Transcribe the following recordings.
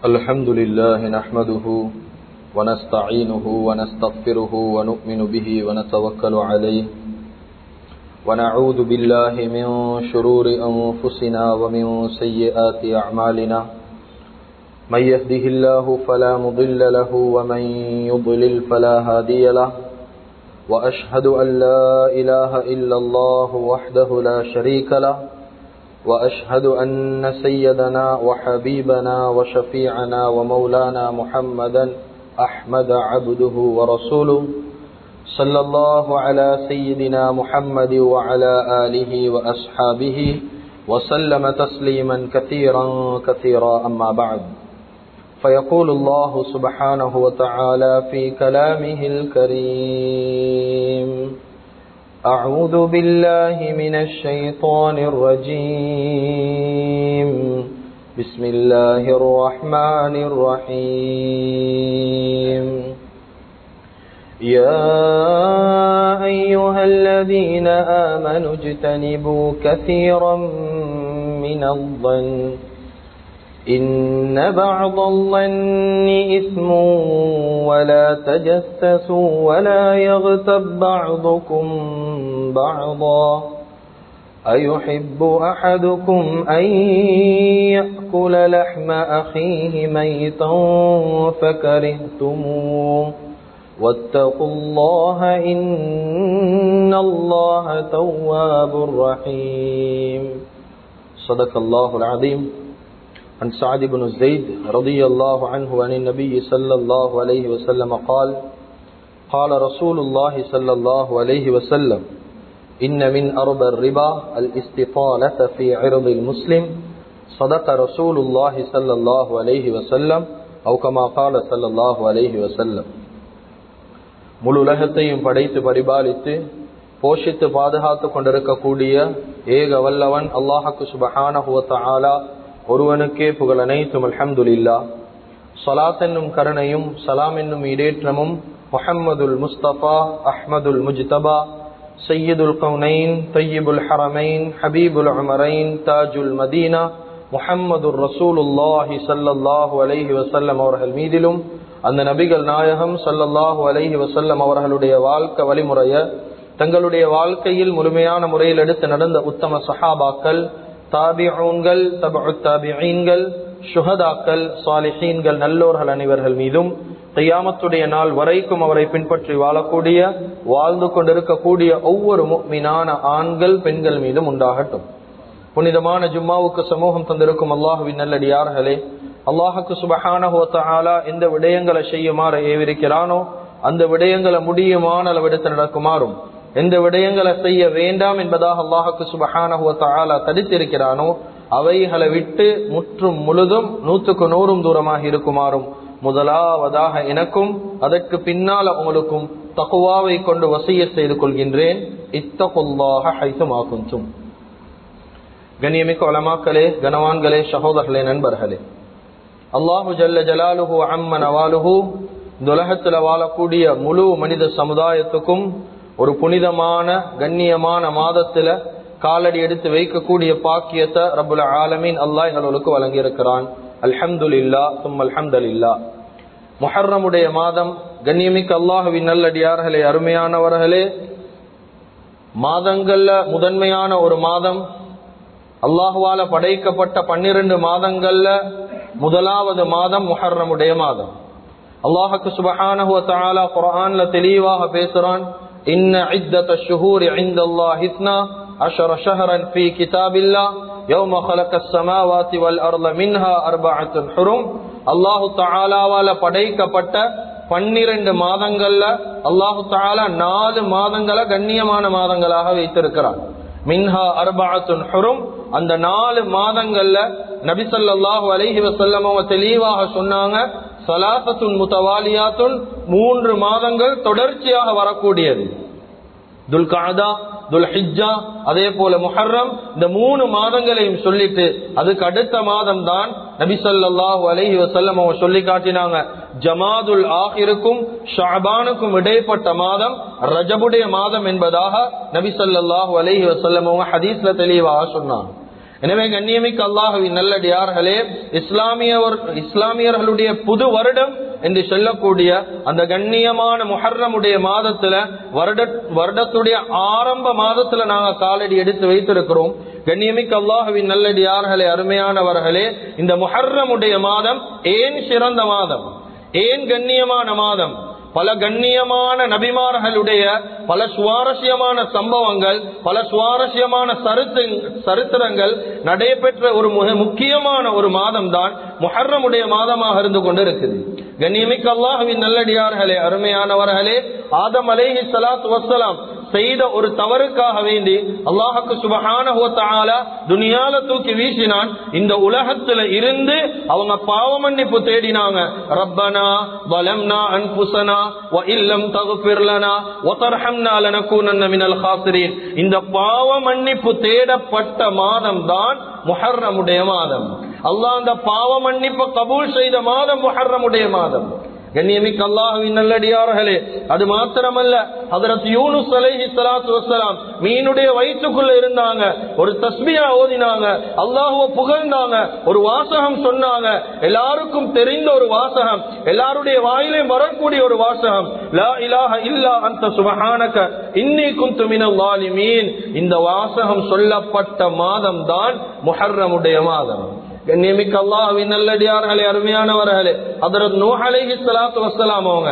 الحمد لله نحمده ونستعينه ونستغفره ونؤمن به ونتوكل عليه ونعوذ بالله من شرور أنفسنا ومن سيئات أعمالنا من يهده الله فلا مضل له ومن يضلل فلا هادي له وأشهد أن لا إله إلا الله وحده لا شريك له وأشهد أن سيدنا وحبيبنا وشفيعنا ومولانا محمدا أحمد عبده ورسوله صلى الله على سيدنا محمد وعلى آله وأصحابه وسلم تسليما كثيرا كثيرا أما بعد فيقول الله سبحانه وتعالى في كلامه الكريم أعوذ بالله من الشيطان الرجيم بسم الله الرحمن الرحيم يا أيها الذين آمنوا اجتنبوا كثيرا من الظن إن بعض الظن إثم ولا تجسسوا ولا يغتب بعضكم بعضا أيحب أحدكم أن يأكل لحم أخيه ميتا فكرهتموه واتقوا الله إن الله تواب رحيم صدق الله العظيم عن سعد بن زيد رضي الله عنه عن النبي صلى الله عليه وسلم قال قال رسول الله صلى الله عليه وسلم إن من أرب الربا الاستطالة في عرض المسلم صدق رسول الله صلى الله عليه وسلم أو كما قال صلى الله عليه وسلم முழு உலகத்தையும் படைத்து பரிபாலித்து போஷித்து பாதுகாத்து கொண்டிருக்கக்கூடிய ஏக வல்லவன் அல்லாஹக்கு சுபஹானஹுவத்தாலா ஒருவனுக்கே புகழ் அனைத்தும் அல்ஹம்துலில்லா சலாத் என்னும் கருணையும் சலாம் என்னும் இடேற்றமும் முஹம்மதுல் முஸ்தபா அஹ்மதுல் முஜ்தபா சையீதுல் கவுனைன் தையீபுல் ஹரமைன் ஹபீபுல் உமரைன் தாஜுல் மதீனா முஹம்மதுர் ரசூலுல்லாஹி சல்லல்லாஹு அலைஹி வசல்லம் அவர்கள் மீதிலும் அந்த நபிகள் நாயகம் சல்லல்லாஹு அலைஹி வசல்லம் அவர்களுடைய வாழ்க்கை வழிமுறைய தங்களுடைய வாழ்க்கையில் முழுமையான முறையில் எடுத்து நடந்த உத்தம சஹாபாக்கள் தாபிஊன்கள் தபு தாபிஈன்கள் சுஹதாக்கள் சாலிஹீன்கள் நல்லோர்கள் அனைவர்கள் மீதும் கையாமத்துடைய நாள் வரைக்கும் அவரை பின்பற்றி வாழக்கூடிய வாழ்ந்து கொண்டிருக்கக்கூடிய ஒவ்வொரு மீனான ஆண்கள் பெண்கள் மீதும் உண்டாகட்டும் புனிதமான ஜும்மாவுக்கு சமூகம் தந்திருக்கும் அல்லாஹுவின் நல்லடியார்களே அல்லாஹுக்கு சுபஹானஹோத்தாலா எந்த விடயங்களை செய்யுமாறு ஏவிருக்கிறானோ அந்த விடயங்களை முடியுமான அளவெடுத்து நடக்குமாறும் எந்த விடயங்களை செய்ய வேண்டாம் என்பதாக அல்லாஹுக்கு சுபஹானஹுவத்தாலா தடுத்திருக்கிறானோ அவைகளை விட்டு முற்றும் முழுதும் நூற்றுக்கு நூறும் தூரமாக இருக்குமாறும் முதலாவதாக எனக்கும் அதற்கு பின்னால் உங்களுக்கும் தகுவாவை கொண்டு வசிய செய்து கொள்கின்றேன் இத்தகுல்லாக ஹைசுமாக்கும் கண்ணியமிக்க வளமாக்களே கனவான்களே சகோதரர்களே நண்பர்களே அல்லாஹு ஜல்ல ஜலாலுஹு அம்ம நவாலுஹு இந்த உலகத்தில் வாழக்கூடிய முழு மனித சமுதாயத்துக்கும் ஒரு புனிதமான கண்ணியமான மாதத்துல காலடி எடுத்து வைக்கக்கூடிய பாக்கியத்தை ரபுல் ஆலமீன் அல்லாஹ் எங்களுக்கு வழங்கியிருக்கிறான் அல்ஹம்துலில்லா சும் அல்ஹம்துலில்லா முஹர்ரமுடைய மாதம் கண்ணியமிக்க அல்லாஹுவின் நல்லடியார்களே அருமையானவர்களே மாதங்கள்ல முதன்மையான ஒரு மாதம் அல்லாஹுவால படைக்கப்பட்ட பன்னிரண்டு மாதங்கள்ல முதலாவது மாதம் முஹர்ரமுடைய மாதம் அல்லாஹுக்கு சுபஹானஹு தஆலா குர்ஆன்ல தெளிவாக பேசுறான் இன்ன இத்தத ஷுஹூர் عند الله 12 شهرا في كتاب الله يوم خلق السماوات والارض منها اربعه حرم அல்லாஹு தஆலாவால படைக்கப்பட்ட பன்னிரண்டு மாதங்கள்ல அல்லாஹு தஆலா நாலு மாதங்களை கண்ணியமான மாதங்களாக வைத்திருக்கிறான் மின்ஹா அர்பாத்துன் ஹுரும் அந்த நாலு மாதங்கள்ல நபிசல்லாஹு அலைஹி வசல்லம் அவங்க தெளிவாக சொன்னாங்க சலாசத்துன் முத்தவாலியாத்துன் மூன்று மாதங்கள் தொடர்ச்சியாக வரக்கூடியது துல் காதா துல் ஹிஜ்ஜா அதே போல முஹர்ரம் இந்த மூணு மாதங்களையும் சொல்லிட்டு அதுக்கு அடுத்த மாதம் தான் நபிசல்லாஹு அலஹி வசல்லம் அவங்க சொல்லி காட்டினாங்க ஜமாதுல் ஆஹிருக்கும் ஷாபானுக்கும் இடைப்பட்ட மாதம் ரஜபுடைய மாதம் என்பதாக நபிசல்லாஹு அலஹி வசல்லம் அவங்க ஹதீஸ்ல தெளிவாக சொன்னாங்க எனவே கண்ணியமிக்க அல்லாஹுவின் நல்லடியார்களே இஸ்லாமியவர் இஸ்லாமியர்களுடைய புது வருடம் என்று சொல்லக்கூடிய அந்த கண்ணியமான முஹர்ரமுடைய மாதத்துல வருட வருடத்துடைய ஆரம்ப மாதத்துல நாங்க காலடி எடுத்து வைத்திருக்கிறோம் கண்ணியமிக்க அல்லாஹுவின் நல்லடியார்களே அருமையானவர்களே இந்த முஹர்ரமுடைய மாதம் ஏன் சிறந்த மாதம் ஏன் கண்ணியமான மாதம் பல கண்ணியமான நபிமார்களுடைய பல சுவாரஸ்யமான சம்பவங்கள் பல சுவாரஸ்யமான சருத்து சரித்திரங்கள் நடைபெற்ற ஒரு மிக முக்கியமான ஒரு மாதம் தான் முஹர்ரமுடைய மாதமாக இருந்து கொண்டிருக்குது கண்ணியமிக்க அல்லாஹுவின் நல்லடியார்களே அருமையானவர்களே ஆதம் அலேஹி சலாத் வசலாம் செய்த ஒரு தவறுக்காக வேண்டி அல்லாஹுக்கு சுபஹான துனியால தூக்கி வீசினான் இந்த உலகத்துல இருந்து அவங்க பாவ மன்னிப்பு தேடினாங்க ரப்பனா வலம்னா அன்புசனா வ இல்லம் தகுபிர்லனா ஒத்தர்ஹம்னா லனக்கூனன்ன மினல் ஹாசிரீன் இந்த பாவ மன்னிப்பு தேடப்பட்ட மாதம் தான் முஹர்ரமுடைய மாதம் அல்லாஹ் அந்த பாவ மன்னிப்பு கபூல் செய்த மாதம் முஹர்ரமுடைய மாதம் கண்ணியமிக்க அல்லாஹுவின் நல்லடியார்களே அது மாத்திரமல்ல அதற்கு யூனுஸ் அலைஹி ஸலாத்து வஸ்ஸலாம் மீனுடைய வயிற்றுக்குள்ள இருந்தாங்க ஒரு தஸ்பியா ஓதினாங்க அல்லாஹுவ புகழ்ந்தாங்க ஒரு வாசகம் சொன்னாங்க எல்லாருக்கும் தெரிந்த ஒரு வாசகம் எல்லாருடைய வாயிலே வரக்கூடிய ஒரு வாசகம் லா இலாஹ இல்லா அந்த சுபஹானக இன்னி குந்து மினல் ஸாலிமீன் இந்த வாசகம் சொல்லப்பட்ட மாதம் தான் முஹர்ரமுடைய மாதம் கண்ணியமிக்க அல்லாஹ்வின் நல்லடியார்களே அருமையானவர்களே அதற்கு நூஹ் அலைஹி ஸலாத்து வஸ்ஸலாம் அவங்க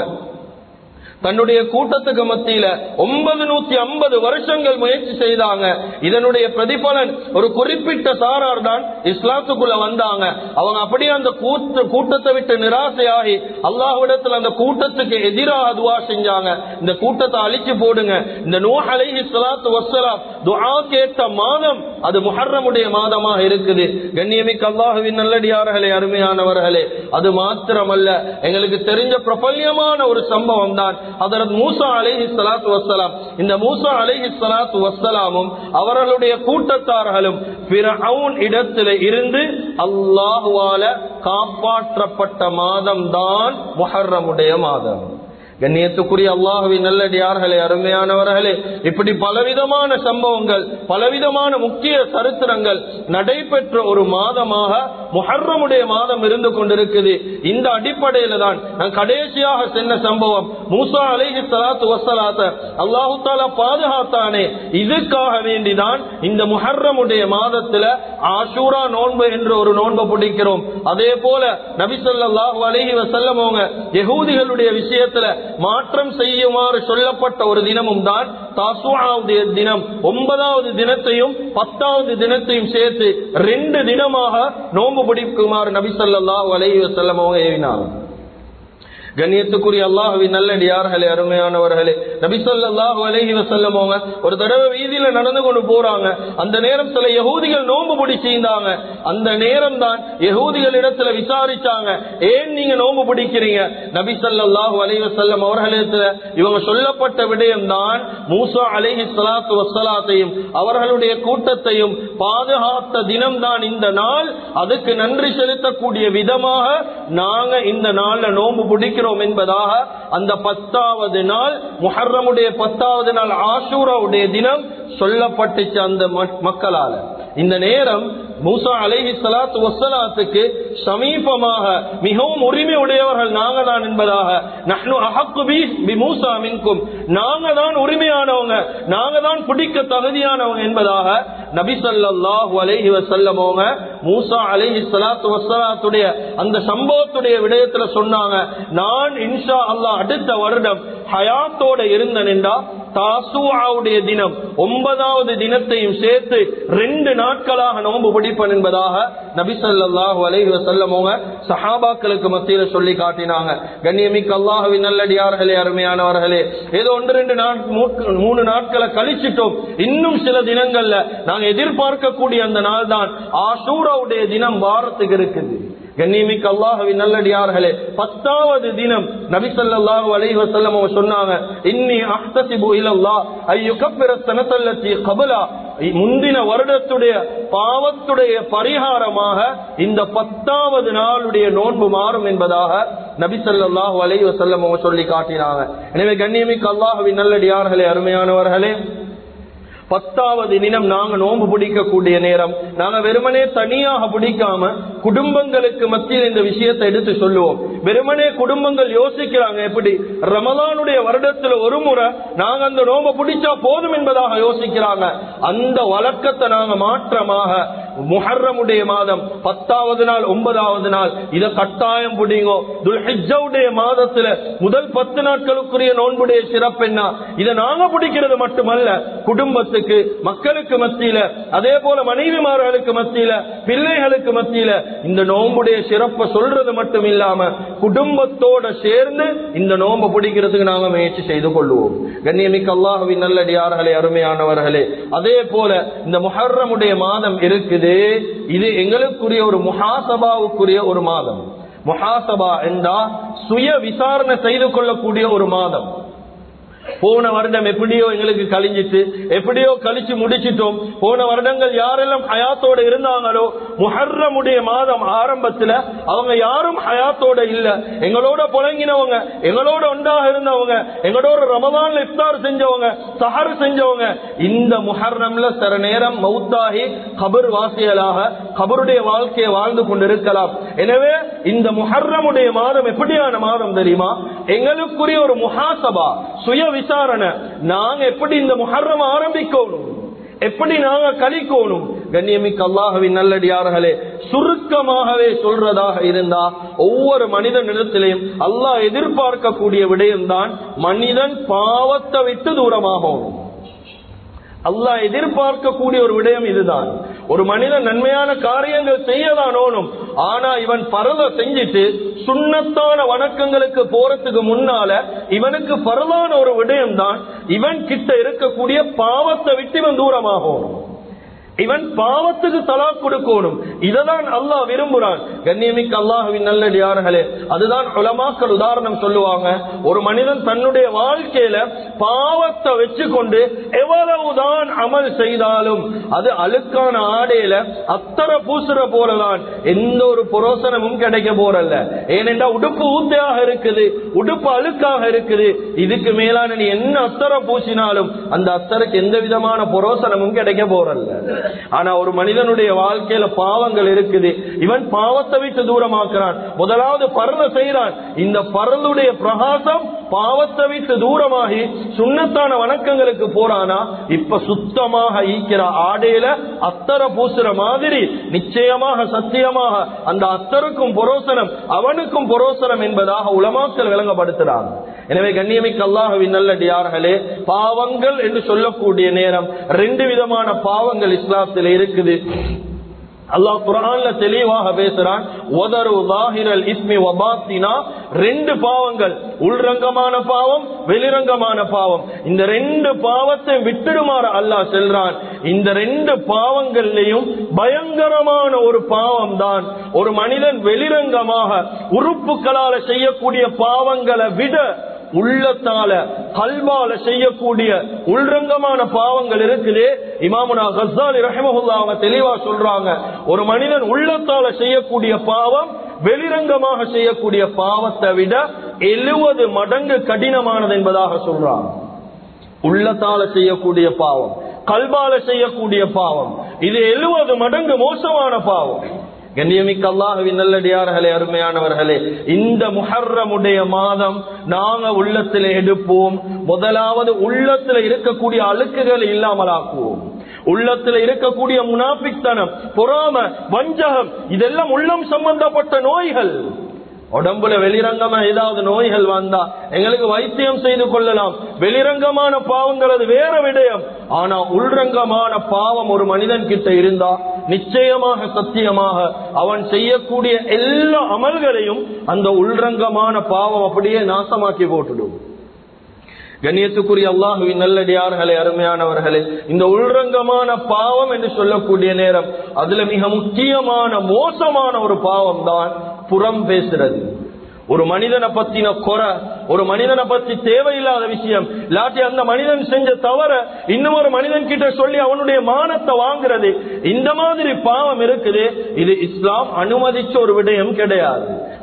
தன்னுடைய கூட்டத்துக்கு மத்தியில ஒன்பது நூத்தி ஐம்பது வருஷங்கள் முயற்சி செய்தாங்க இதனுடைய பிரதிபலன் ஒரு குறிப்பிட்ட சாரார் தான் இஸ்லாத்துக்குள்ள வந்தாங்க அவங்க அப்படியே அந்த கூட்ட கூட்டத்தை விட்டு நிராசையாகி அல்லாஹ்விடத்துல அந்த கூட்டத்துக்கு எதிராக துவா செஞ்சாங்க இந்த கூட்டத்தை அழிச்சு போடுங்க இந்த நூஹ் அலைஹி ஸலாத்து வஸ்ஸலாம் துஆ கேட்ட மாதம் அது முஹர்ரமுடைய மாதமாக இருக்குது கண்ணியமிக்க அல்லாஹுவின் நல்லடியார்களே அருமையானவர்களே அது மாத்திரமல்ல எங்களுக்கு தெரிஞ்ச பிரபல்யமான ஒரு சம்பவம் தான் அதற்கு மூசா அலைஹி ஸலாத்து வஸ்ஸலாம் இந்த மூசா அலைஹி ஸலாத்து வஸ்ஸலாமும் அவர்களுடைய கூட்டத்தார்களும் ஃபிரௌன் இடத்திலே இருந்து அல்லாஹ்வால காப்பாற்றப்பட்ட மாதம் தான் முஹர்ரமுடைய மாதம் கண்ணியத்துக்குரிய அல்லாஹுவின் நல்லடியார்களே அருமையானவர்களே இப்படி பலவிதமான சம்பவங்கள் பலவிதமான முக்கிய சரித்திரங்கள் நடைபெற்ற ஒரு மாதமாக முஹர்ரமுடைய மாதம் இருந்து கொண்டிருக்குது இந்த அடிப்படையில தான் நான் கடைசியாக சென்ற சம்பவம் மூசா அலைஹி ஸலாத்து வஸ்ஸலாத்த அல்லாஹு தாலா பாதுகாத்தானே இதுக்காக வேண்டிதான் இந்த முஹர்ரமுடைய மாதத்துல ஆஷூரா நோன்பு என்ற ஒரு நோன்பை பிடிக்கிறோம் அதே போல நபி ஸல்லல்லாஹு அலைஹி வஸல்லம் அவங்க யகூதிகளுடைய விஷயத்துல மாற்றம் செய்யுமாறு சொல்லப்பட்ட ஒரு தினமும் தான் தாசுவாவுடைய தினம் ஒன்பதாவது தினத்தையும் பத்தாவது தினத்தையும் சேர்த்து ரெண்டு தினமாக நோன்பு பிடிக்குமாறு நபி ஸல்லல்லாஹு அலைஹி வஸல்லம் அவங்க ஏவினாங்க கண்ணியத்துக்குரிய அல்லாஹுவின் நல்லடியார்களே அருமையானவர்களே நபி ஸல்லல்லாஹு அலைஹி வஸல்லம் அவங்க ஒரு தடவை வீதியில நடந்து கொண்டு போறாங்க அந்த நேரம் சில யகூதிகள் நோன்பு பிடிச்சிருந்தாங்க அந்த நேரம் தான் யகூதிகள் இடத்துல விசாரிச்சாங்க ஏன் நீங்க நோன்பு பிடிக்கிறீங்க நபி ஸல்லல்லாஹு அலைஹி வஸல்லம் அவர்களிடத்துல இவங்க சொல்லப்பட்ட விடயம் தான் மூசா அலைஹி ஸலாத்து வஸ்ஸலாத்தையும் அவர்களுடைய கூட்டத்தையும் பாதுகாத்த தினம் தான் இந்த நாள் அதுக்கு நன்றி செலுத்தக்கூடிய விதமாக நாங்க இந்த நாள்ல நோன்பு பிடிக்கிறோம் இருக்கிறோம் என்பதாக அந்த பத்தாவது நாள் முஹர்ரமுடைய பத்தாவது நாள் ஆஷூராவுடைய தினம் சொல்லப்பட்டுச்சு அந்த மக்களால இந்த நேரம் மூசா அலைஹி சலாத்து வசலாத்துக்கு சமீபமாக மிகவும் உரிமை உடையவர்கள் நாங்க தான் என்பதாக நஹ்னு அஹக்கு பி பி மூசா மின்கும் நாங்க தான் உரிமையானவங்க நாங்க தான் பிடிக்க தகுதியானவங்க என்பதாக நபி ஸல்லல்லாஹு அலைஹி வஸல்லம் அவங்க மூசா அலைஹி ஸலாத்து வஸலாத்துடைய அந்த சம்பவத்துடைய விடயத்துல சொன்னாங்க நான் இன்ஷா அல்லாஹ் அடுத்த வருடம் ஹயாத்தோட இருந்தனென்றா தாசுவாவுடைய தினம் ஒன்பதாவது தினத்தையும் சேர்த்து ரெண்டு நாட்களாக நோன்பு பிடிப்பன் என்பதாக நபி ஸல்லல்லாஹு அலைஹி வஸல்லம் அவங்க சஹாபாக்களுக்கு மத்தியில சொல்லி காட்டினாங்க கண்ணியமிக்க அல்லாஹ்வின் நல்லடியார்களே அருமையானவர்களே ஏதோ ஒன்று ரெண்டு நாட் மூ- மூணு நாட்களை கழிச்சிட்டோம் இன்னும் சில தினங்கள்ல நாங்க எதிர்பார்க்கக்கூடிய அந்த நாள் தான் ஆஷூராவுடைய தினம் வாரத்துக்கு இருக்குது கண்ணியமிக்க அல்லாஹுவின் நல்லடியார்களே பத்தாவது தினம் நபி ஸல்லல்லாஹு அலைஹி வஸல்லம் அவங்க சொன்னாங்க இன்னி அஹ்தசிபு இலல்லாஹ் அய்யுகப்பிர சனத்தல்லத்தி கபலா முந்தின வருடத்துடைய பாவத்துடைய பரிகாரமாக இந்த பத்தாவது நாளுடைய நோன்பு மாறும் என்பதாக நபி ஸல்லல்லாஹு அலைஹி வஸல்லம் அவங்க சொல்லி காட்டினாங்க எனவே கண்ணியமிக்க அல்லாஹுவின் நல்லடியார்களே அருமையானவர்களே பத்தாவது தினம் நாங்க நோன்பு பிடிக்கக்கூடிய நேரம் நாங்க வெறுமனே தனியாக பிடிக்காம குடும்பங்களுக்கு மத்தியில் இந்த விஷயத்தை எடுத்து சொல்லுவோம் வெறுமனே குடும்பங்கள் யோசிக்கிறாங்க எப்படி ரமலானுடைய வருடத்துல ஒரு முறை நாங்க அந்த நோன்பை பிடிச்சா போதும் என்பதாக யோசிக்கிறாங்க அந்த வழக்கத்தை நாங்க மாற்றமாக முஹர்ரமுடைய மாதம் பத்தாவது நாள் ஒன்பதாவது நாள் இத கட்டாயம் பிடிங்கோ துல்ஹிஜ்ஜவுடைய மாதத்துல முதல் பத்து நாட்களுக்குரிய நோன்புடைய சிறப்பு என்ன இதை நாங்க பிடிக்கிறது மட்டுமல்ல குடும்பத்துக்கு மக்களுக்கு மத்தியில அதே போல மனைவிமார்களுக்கு மத்தியில பிள்ளைகளுக்கு மத்தியில இந்த நோன்புடைய சிறப்பை சொல்றது மட்டும் இல்லாம குடும்பத்தோட சேர்ந்து இந்த நோன்பை பிடிக்கிறதுக்கு நாங்க முயற்சி செய்து கொள்வோம் கண்ணியமிக்க அல்லாஹுவின் நல்லடியார்களே அருமையானவர்களே அதே போல இந்த முஹர்ரமுடைய மாதம் இருக்குது இது எங்களுக்குரிய ஒரு முஹாசபாவுக்குரிய ஒரு மாதம் முஹாசபா என்றா சுய விசாரணை செய்து கொள்ளக்கூடிய ஒரு மாதம் போன வருடம் எப்படியோ எங்களுக்கு கழிஞ்சிட்டு எப்படியோ கழிச்சு முடிச்சிட்டோம் போன வருடங்கள் யாரெல்லாம் ஹயாத்தோட இருந்தாங்களோ முஹர்ரமுடைய மாதம் ஆரம்பத்துல அவங்க யாரும் ஹயாத்தோட இல்ல எங்களோட புழங்கினவங்க எங்களோட ஒன்றாக இருந்தவங்க எங்களோட ரமதான்ல இஃப்தார் செஞ்சவங்க சஹர் செஞ்சவங்க இந்த முஹர்ரம்ல சில நேரம் மௌத்தாகி கபர் வாசியலாக கபருடைய வாழ்க்கையை வாழ்ந்து கொண்டிருக்கலாம் எனவே இந்த முஹர்ரமுடைய மாதம் எப்படியான மாதம் தெரியுமா எங்களுக்குரிய ஒரு முஹாசபா சுய விசாரணை நாங்க எப்படி இந்த முஹர்ரம் ஆரம்பிக்கணும் எப்படி நாங்க கழிக்கணும் கண்ணியமிக்க அல்லாஹவின் நல்லடியார்களே சுருக்கமாகவே சொல்றதாக இருந்தா ஒவ்வொரு மனிதனிடத்திலையும் அல்லாஹ் எதிர்பார்க்கக்கூடிய விடயம்தான் மனிதன் பாவத்தை விட்டு தூரமாகணும் அல்லாஹ் எதிர்பார்க்கக்கூடிய ஒரு விடயம் இதுதான் ஒரு மனிதன் நன்மையான காரியங்கள் செய்யதானோனும் ஆனா இவன் பரத செஞ்சுட்டு சுண்ணத்தான வணக்கங்களுக்கு போறதுக்கு முன்னால இவனுக்கு பரதான ஒரு விடயம் தான் இவன் கிட்ட இருக்கக்கூடிய பாவத்தை விட்டு இவன் தூரமாகும் இவன் பாவத்துக்கு தலா கொடுக்கணும் இததான் அல்லாஹ் விரும்புறான் கண்ணியமிக்க அல்லாஹுவின் நல்லடியார்களே அதுதான் உலமாக்கள் உதாரணம் சொல்லுவாங்க ஒரு மனிதன் தன்னுடைய வாழ்க்கையில பாவத்தை வச்சு கொண்டு எவ்வளவுதான் அமல் செய்தாலும் அது அழுக்கான ஆடையில அத்தர பூசுற போலதான் எந்த ஒரு புரோசனமும் கிடைக்க போறல்ல ஏனென்றா உடுப்பு ஊத்தையாக இருக்குது உடுப்பு அழுக்காக இருக்குது இதுக்கு மேலான நீ என்ன அத்தர பூசினாலும் அந்த அத்தருக்கு எந்த விதமான புரோசனமும் கிடைக்க போறல்ல ஆனா ஒரு மனிதனுடைய வாழ்க்கையில பாவங்கள் இருக்குது இவன் பாவத்தை விட்டு தூரமாக்குறான் முதலாவது பரல செய்யறான் இந்த பரலுடைய பிரகாசம் பாவத்தை விட்டு தூரமாகி சுண்ணத்தான வணக்கங்களுக்கு போறானா இப்ப சுத்தமாக ஈக்கிற ஆடையில அத்தர பூசுற மாதிரி நிச்சயமாக சத்தியமாக அந்த அத்தருக்கும் பொரோசனம் அவனுக்கும் பொரோசனம் என்பதாக உலமாக்கல் விளங்கப்படுத்துறாங்க எனவே கண்ணியமிக்க அல்லாஹுவின் நல்லடியார்களே பாவங்கள் என்று சொல்லக்கூடிய நேரம் ரெண்டு விதமான பாவங்கள் இஸ்லாத்தில் இருக்குது அல்லாஹ் குரான்ல தெளிவாக பேசுறான் ஒதரு லாஹிரல் இஸ்மி வபாத்தினா ரெண்டு பாவங்கள் உள்ரங்கமான பாவம் வெளிரங்கமான பாவம் இந்த ரெண்டு பாவத்தை விட்டுடுமாறு அல்லாஹ் செல்றான் இந்த ரெண்டு பாவங்கள்லயும் பயங்கரமான ஒரு பாவம் தான் ஒரு மனிதன் வெளிரங்கமாக உறுப்புகளால செய்யக்கூடிய பாவங்களை விட உள்ளத்தால கல்வால செய்யக்கூடிய உள்ரங்கமான பாவங்கள் இருக்குது இமாமுனா கசாலி ரஹமஹுல்லா அவங்க தெளிவா சொல்றாங்க ஒரு மனிதன் உள்ளத்தால செய்யக்கூடிய பாவம் வெளிரங்கமாக செய்யக்கூடிய பாவத்தை விட எழுவது மடங்கு கடினமானது என்பதாக சொல்றாங்க உள்ளத்தால செய்யக்கூடிய பாவம் கல்வால செய்யக்கூடிய பாவம் இது எழுவது மடங்கு மோசமான பாவம் கண்ணியமிக்க அல்லாஹுவின் நல்லடியார்களே அருமையானவர்களே இந்த முஹர்ரமுடைய மாதம் நாங்க உள்ளத்துல எடுப்போம் முதலாவது உள்ளத்துல இருக்கக்கூடிய அழுக்குகளை இல்லாமலாக்குவோம் உள்ளத்துல இருக்கக்கூடிய முனாபித்தனம் பொறாம வஞ்சகம் இதெல்லாம் உள்ளம் சம்பந்தப்பட்ட நோய்கள் உடம்புல வெளிரங்கமா ஏதாவது நோய்கள் வந்தா எங்களுக்கு வைத்தியம் செய்து கொள்ளலாம் வெளிரங்கமான பாவங்கள் அது வேற விடயம் ஆனா உள்ரங்கமான பாவம் ஒரு மனிதன் கிட்ட இருந்தா நிச்சயமாக சத்தியமாக அவன் செய்யக்கூடிய எல்லா அமல்களையும் அந்த உள்ரங்கமான பாவம் அப்படியே நாசமாக்கி போட்டுடும் கண்ணியத்துக்குரிய அல்லாஹுவின் நல்லடியார்களே அருமையானவர்களே இந்த உள்ரங்கமான பாவம் என்று சொல்லக்கூடிய நேரம் அதுல மிக முக்கியமான மோசமான ஒரு பாவம் தான் புறம் பேசுறது ஒரு மனிதனை பத்தின குறை ஒரு மனிதனை பத்தி தேவையில்லாத விஷயம் இல்லாட்டி அந்த மனிதன் செஞ்ச தவற இன்னும் ஒரு மனிதன் கிட்ட சொல்லி அவனுடைய மானத்தை வாங்குறது இந்த மாதிரி பாவம் இருக்குது இது இஸ்லாம் அனுமதிச்ச ஒரு விடயம் கிடையாது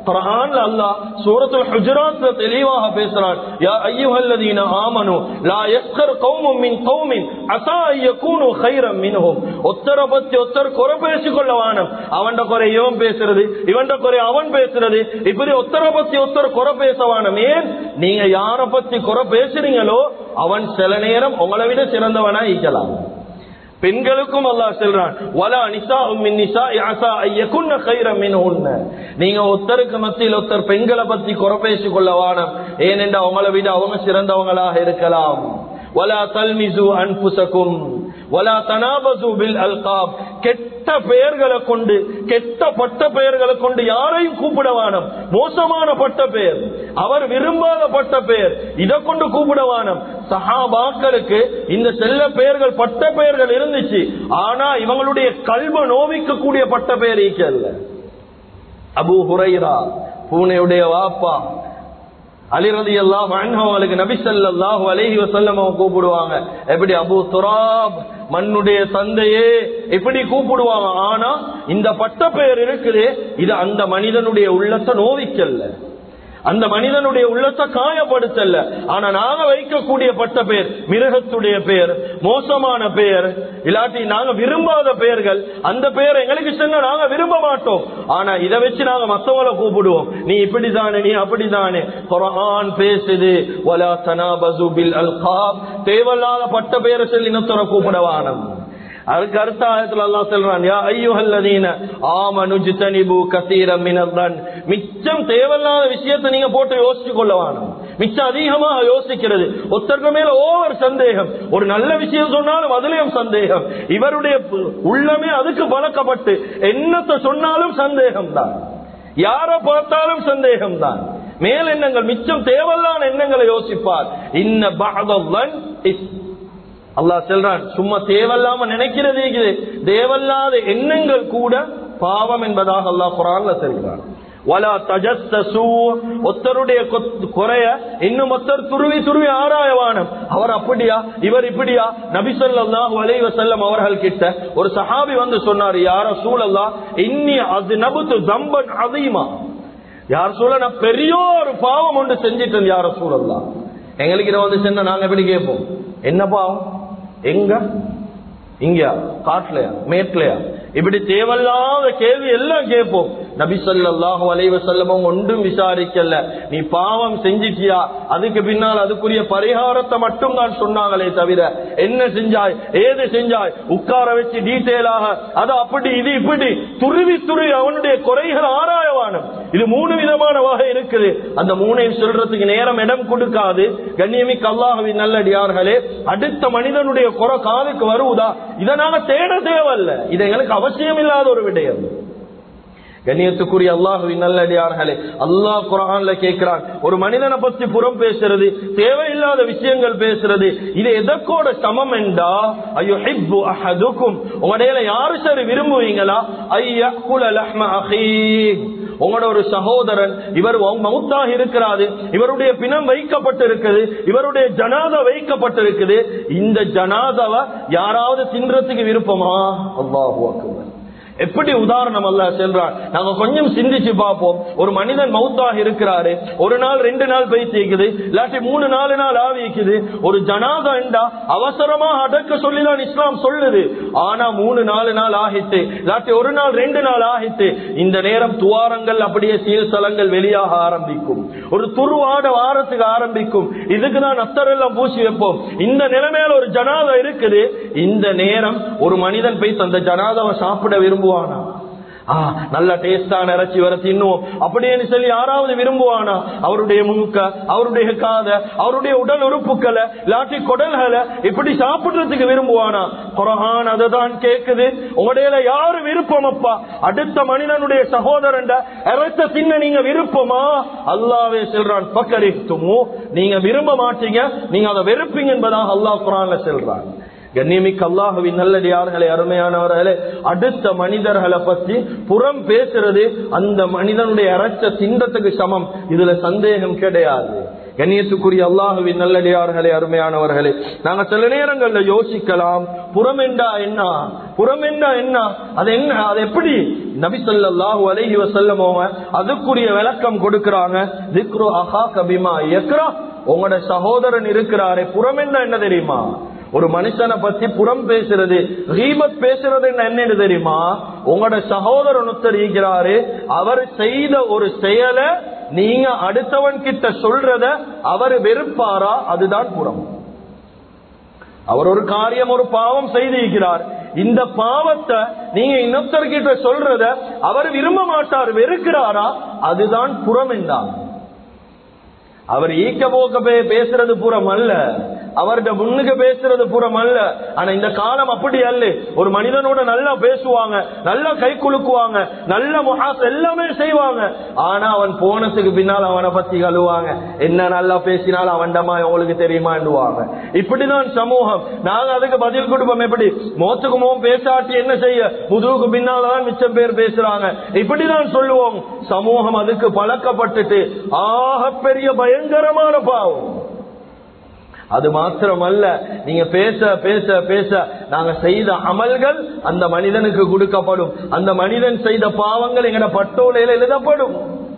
குர்ஆன்ல அல்லாஹ் சூரத்துல் ஹுஜராத்ல தெளிவாக பேசுறான் யா அய்யுஹல்லதீன ஆமனு லா யஸ்கர் கௌமும் மின் கௌமின் அஸா அய்யகூனு கைரம் மின்ஹும் ஒத்தர பத்தி ஒத்தர் குறை பேசிக் கொள்ள வானம் அவன்ட குறை இவன் பேசுறது இவன்ட குறை அவன் பேசுறது இப்படி ஒத்தர பத்தி ஒத்தர் குறை பேச வானம் ஏன் நீங்க யார பத்தி குறை பேசுறீங்களோ அவன் சில நேரம் உங்களை விட சிறந்தவனா ஈக்கலாம் பெண்களுக்கும் அல்லாஹ் சொல்றான் வலா நிசா மின் நிசா யாசா ஐயகுன்ன கைரம் மின்ஹுன்ன நீங்க ஒருத்தருக்கு மத்தியில் ஒருத்தர் பெண்களை பத்தி குறை பேசிக் கொள்ள வானம் ஏனென்றா அவங்கள விட அவங்க சிறந்தவங்களாக இருக்கலாம் வலா தல்மிசு அன்புசக்கும் வலா தனாபசு பில் அல்காப் கெட்ட பெயர்களை கொண்டு கெட்ட பட்ட பெயர்களை கொண்டு யாரையும் கூப்பிடவானம் மோசமான பட்ட பெயர் அவர் விரும்பாத பட்ட பெயர் இதை கொண்டு கூப்பிடவானம் சஹாபாக்களுக்கு இந்த செல்ல பெயர்கள் பட்ட பெயர்கள் இருந்துச்சு ஆனா இவங்களுடைய கல்வ நோவிக்க கூடிய பட்ட பெயர் ஈக்கல்ல அபு ஹுரைரா பூனையுடைய வாப்பா அலிரதி எல்லாம் அவங்களுக்கு நபி ஸல்லல்லாஹு அலைஹி வஸல்லம் அவங்க கூப்பிடுவாங்க எப்படி அபு துராப் மண்ணுடைய தந்தையே எப்படி கூப்பிடுவாங்க ஆனா இந்த பட்ட பெயர் இருக்குது இது அந்த மனிதனுடைய உள்ளத்தை நோவிக்கல்ல அந்த மனிதனுடைய உள்ளத்தை காயப்படுத்தல ஆனா நாங்க வைக்கக்கூடிய பட்ட பெயர் மிருகத்துடைய பெயர் மோசமான பெயர் இல்லாட்டி நாங்க விரும்பாத பெயர்கள் அந்த பெயர் எங்களுக்கு சொன்னா நாங்க விரும்ப மாட்டோம் ஆனா இதை வச்சு நாங்க மத்தவங்களை கூப்பிடுவோம் நீ இப்படிதானே நீ அப்படிதானே குரான் பேசுது வலா தனாபசு பில் அல்காப் தேவையில்லாத பட்ட பெயரை சொல்லி இனத்துற கூப்பிடவானம் அதுக்கு அடுத்த ஆயத்துல அல்லாஹ் சொல்றான் யா ஐயுஹல்லதீன ஆமனு ஜிதனிபு கஸீரம் மினல் மிச்சம் தேவையில்லாத விஷயத்தை நீங்க போட்டு யோசிச்சு கொள்ள வேணும் மிச்சம் அதிகமாக யோசிக்கிறது ஒருத்தருக்கு மேல ஓவர் சந்தேகம் ஒரு நல்ல விஷயம் சொன்னாலும் அதுலயும் சந்தேகம் இவருடைய உள்ளமே அதுக்கு பழக்கப்பட்டு என்னத்தை சொன்னாலும் சந்தேகம் தான் யார பார்த்தாலும் சந்தேகம் தான் மேல் எண்ணங்கள் மிச்சம் தேவையில்லாத எண்ணங்களை யோசிப்பார் இன்ன பாகவன் அல்லாஹ் சொல்றான் சும்மா தேவையில்லாம நினைக்கிறதே இது தேவையில்லாத எண்ணங்கள் கூட பாவம் என்பதாக அல்லாஹ் குரான்ல சொல்கிறான் வலா தஜஸ்தசு ஒத்தருடைய குறைய இன்னும் ஒத்தர் துருவி துருவி ஆராயவானம் அவர் அப்படியா இவர் இப்படியா நபி ஸல்லல்லாஹு அலைஹி வஸல்லம் அவர்கள் கிட்ட ஒரு சஹாபி வந்து சொன்னார் யார சூழல்லா இன்னி அது நபுத்து ஜம்பன் அதீமா யார் சூழ நான் பெரிய ஒரு பாவம் ஒன்று செஞ்சிட்டேன் யார சூழல்லா எங்களுக்கு இதை வந்து சொன்ன நாங்க எப்படி கேட்போம் என்ன பாவம் எங்க இங்க காட்டுலயா மேட்லயா இப்படி தேவையில்லாத கேள்வி எல்லாம் கேட்போம் நபி சொல்லாஹு அலைவ செல்லமும் ஒன்றும் விசாரிக்கல நீ பாவம் செஞ்சிட்டியா அதுக்கு பின்னால் அதுக்குரிய பரிகாரத்தை மட்டும் தான் சொன்னாங்களே தவிர என்ன செஞ்சாய் ஏது செஞ்சாய் உட்கார வச்சு டீட்டெயிலாக அது அப்படி இது இப்படி துருவி துருவி அவனுடைய குறைகள் ஆராயவானம் இது மூணு விதமான வகை இருக்குது அந்த மூணையும் சொல்றதுக்கு நேரம் இடம் கொடுக்காது கண்ணியமிக்கு அல்லாஹவின் நல்லடியார்களே அடுத்த மனிதனுடைய குறை காதுக்கு வருவதா இதை நாங்க தேட தேவையில்ல இது எங்களுக்கு அவசியம் இல்லாத ஒரு விடயம் கண்ணியத்துக்குரிய அல்லாஹுவின் நல்லடியார்களே அல்லாஹ் குரான்ல கேட்கிறான் ஒரு மனிதனை பத்தி புறம் பேசுறது தேவையில்லாத விஷயங்கள் பேசுறது இது எதற்கோட சமம் என்றா ஐயோ ஹிப்பு அஹதுக்கும் உங்களுடைய யாரு சரி விரும்புவீங்களா ஐயா குல லஹ்ம அஹீக் உங்களோட ஒரு சகோதரன் இவர் மவுத்தாக இருக்கிறாரு இவருடைய பிணம் வைக்கப்பட்டிருக்குது இவருடைய ஜனாதா வைக்கப்பட்டிருக்குது இந்த ஜனாதாவை யாராவது தின்றதுக்கு விருப்பமா அல்லாஹு அக்பர் எப்படி உதாரணம் அல்ல சென்றான் நாங்க கொஞ்சம் சிந்திச்சு பார்ப்போம் ஒரு மனிதன் மவுத்தாக இருக்கிறாரு ஒரு நாள் ரெண்டு நாள் பைத்திக்குது இல்லாட்டி மூணு நாலு நாள் ஆவிக்குது ஒரு ஜனாதா என்றா அவசரமா அடக்க சொல்லிதான் இஸ்லாம் சொல்லுது ஆனா மூணு நாலு நாள் ஆகிட்டு இல்லாட்டி ஒரு நாள் ரெண்டு நாள் ஆகிட்டு இந்த நேரம் துவாரங்கள் அப்படியே சீர்சலங்கள் வெளியாக ஆரம்பிக்கும் ஒரு துருவாட வாரத்துக்கு ஆரம்பிக்கும் இதுக்குதான் அத்தரெல்லாம் பூசி வைப்போம் இந்த நிலைமையில ஒரு ஜனாதா இருக்குது இந்த நேரம் ஒரு மனிதன் போய் அந்த ஜனாதாவை சாப்பிட விரும்புவானா நல்ல டேஸ்டான இறைச்சி வர தின்னுவோம் அப்படின்னு சொல்லி யாராவது விரும்புவானா அவருடைய மூக்க அவருடைய காத அவருடைய உடல் உறுப்புகளை இல்லாட்டி குடல்களை இப்படி சாப்பிடுறதுக்கு விரும்புவானா குரஹான் அதுதான் கேக்குது உங்களுடைய யாரு விருப்பம் அப்பா அடுத்த மனிதனுடைய சகோதரன் இறைச்ச தின்ன நீங்க விருப்பமா அல்லாவே செல்றான் பக்கரித்துமோ நீங்க விரும்ப மாட்டீங்க நீங்க அதை வெறுப்பீங்க என்பதாக அல்லாஹ் குரான்ல செல்றான் கண்ணியமிக்க அல்லாஹுவின் நல்லடியார்களே அருமையானவர்களே அடுத்த மனிதர்களை பற்றி புறம் பேசுறது அந்த மனிதனுடைய அரைச்ச திண்டத்துக்கு சமம் இதுல சந்தேகம் கிடையாது கண்ணியத்துக்குரிய அல்லாஹுவின் நல்லடியார்களே அருமையானவர்களே நாங்க சில நேரங்கள்ல யோசிக்கலாம் புறமெண்டா என்ன புறமெண்டா என்ன அது என்ன அது எப்படி நபி ஸல்லல்லாஹு அலைஹி வஸல்லம் அவங்க அதுக்குரிய விளக்கம் கொடுக்கறாங்க திக்ரு அஹா கபிமா யக்ரா உங்களோட சகோதரன் இருக்கிறாரே புறமெண்டா என்ன தெரியுமா ஒரு மனுஷனை பத்தி புறம் பேசுறது ரீபத் பேசுறது என்னன்னு தெரியுமா உங்களோட சகோதரன் ஒருத்தர் இருக்கிறாரு அவர் செய்த ஒரு செயலை நீங்க அடுத்தவன் கிட்ட சொல்றத அவர் வெறுப்பாரா அதுதான் புறம் அவர் ஒரு காரியம் ஒரு பாவம் செய்திருக்கிறார் இந்த பாவத்தை நீங்க இன்னொருத்தர்கிட்ட சொல்றத அவர் விரும்ப மாட்டார் வெறுக்கிறாரா அதுதான் புறம் என்றார் அவர் ஈக்க போக்க பே- பேசுறது புறம் அல்ல அவர்கிட்ட முன்னுக்கு பேசுறது புறம் அல்ல ஆனா இந்த காலம் அப்படி அல்ல ஒரு மனிதனோட நல்லா பேசுவாங்க நல்லா கை குலுக்குவாங்க நல்ல முகாஸ் எல்லாமே செய்வாங்க ஆனா அவன் போனதுக்கு பின்னால் அவனை பத்தி கழுவாங்க என்ன நல்லா பேசினாலும் அவன்டமா உங்களுக்கு தெரியுமாண்டுவாங்க இப்படிதான் சமூகம் நாங்க அதுக்கு பதில் கொடுப்போம் எப்படி மோத்துக்கு மோம் பேசாட்டி என்ன செய்ய முதுகுக்கு பின்னால்தான் மிச்சம் பேர் பேசுறாங்க இப்படிதான் சொல்லுவோம் சமூகம் அதுக்கு பழக்கப்பட்டுட்டு ஆக பெரிய பயங்கரமான பாவம் அது மாத்திரமல்ல நீங்க பேச பேச பேச நாங்க செய்த அமல்கள் அந்த மனிதனுக்கு கொடுக்கப்படும் அந்த மனிதன் செய்த பாவங்கள் எங்கட பட்டோலையில எழுதப்படும்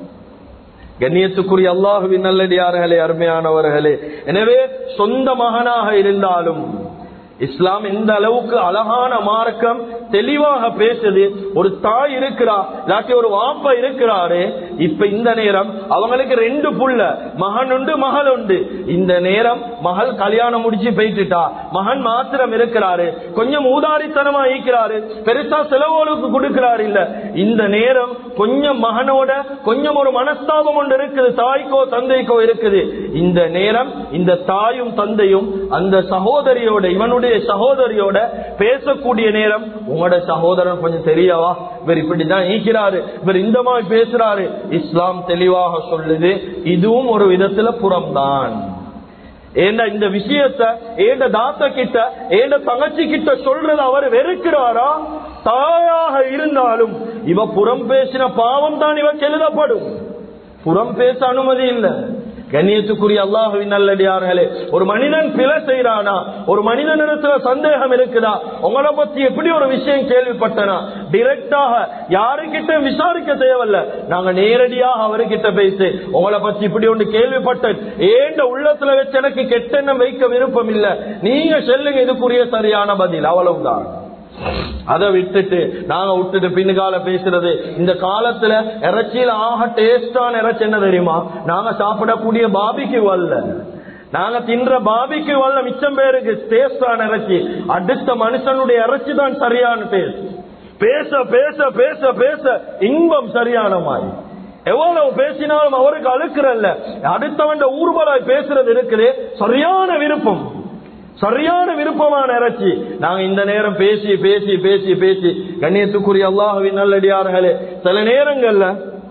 கண்ணியத்துக்குரிய அல்லாஹுவின் நல்லடியார்களே அருமையானவர்களே எனவே சொந்த மகனாக இருந்தாலும் இஸ்லாம் எந்த அளவுக்கு அழகான மார்க்கம் தெளிவாக பேசுது ஒரு தாய் இருக்கிறா இல்லாட்டி ஒரு வாப்பா இருக்கிறாரு இப்ப இந்த நேரம் அவங்களுக்கு ரெண்டு புள்ள மகன் உண்டு மகள் உண்டு இந்த நேரம் மகள் கல்யாணம் முடிச்சு போயிட்டுட்டா மகன் மாத்திரம் இருக்கிறாரு கொஞ்சம் ஊதாரித்தனமா இருக்கிறாரு பெருசா செலவுகளுக்கு கொடுக்கிறாரு இல்ல இந்த நேரம் கொஞ்சம் மகனோட கொஞ்சம் ஒரு மனஸ்தாபம் ஒன்று இருக்குது தாய்க்கோ தந்தைக்கோ இருக்குது இந்த நேரம் இந்த தாயும் தந்தையும் அந்த சகோதரியோட இவனுடைய சகோதரியோட பேசக்கூடிய நேரம் உங்களோட சகோதரன் கொஞ்சம் தெரியவா இவர் இப்படிதான் ஈக்கிறாரு இவர் இந்த மாதிரி பேசுறாரு இஸ்லாம் தெளிவாக சொல்லுது இதுவும் ஒரு விதத்துல புறம்தான் ஏண்ட இந்த விஷயத்த ஏண்ட தாத்த கிட்ட ஏண்ட தங்கச்சி கிட்ட சொல்றது அவர் வெறுக்கிறாரா தாயாக இருந்தாலும் இவ புறம் பேசின பாவம் தான் இவக்கு எழுதப்படும் புறம் பேச அனுமதி இல்லை கண்ணியத்துக்குரிய அல்லாஹுவின் நல்லடியார்களே ஒரு மனிதன் பிழை செய்யறானா ஒரு மனிதனிடத்துல சந்தேகம் இருக்குதா உங்களை பத்தி எப்படி ஒரு விஷயம் கேள்விப்பட்டனா டிரெக்டாக யாருக்கிட்ட விசாரிக்க தேவையில்ல நாங்க நேரடியாக அவர்கிட்ட பேசி உங்களை பத்தி இப்படி ஒன்று கேள்விப்பட்டேன் ஏண்ட உள்ளத்துல வச்சு எனக்கு கெட்டெண்ணம் வைக்க விருப்பம் இல்ல நீங்க சொல்லுங்க இதுக்குரிய சரியான பதில் அவ்வளவுதான் அதை விட்டுட்டு நாங்க விட்டுட்டு பின்னுகால பேசுறது இந்த காலத்துல இறைச்சியில ஆக டேஸ்டான இறைச்சி என்ன தெரியுமா நாங்க சாப்பிடக்கூடிய பாபிக்கு வரல நாங்க தின்ற பாபிக்கு வரல மிச்சம் பேருக்கு டேஸ்டான இறைச்சி அடுத்த மனுஷனுடைய இறைச்சி தான் சரியான டேஸ்ட் பேச பேச பேச பேச இன்பம் சரியான மாதிரி எவ்வளவு பேசினாலும் அவருக்கு அழுக்கிறல்ல அடுத்தவன் ஊர்வலாய் பேசுறது இருக்குது சரியான விருப்பம் சரியான விருப்பமான இறைச்சி நாங்க இந்த நேரம் பேசி பேசி பேசி பேசி கண்ணியத்துக்குரிய அல்லாஹுவின் நல்லடியார்களே சில நேரங்கள்ல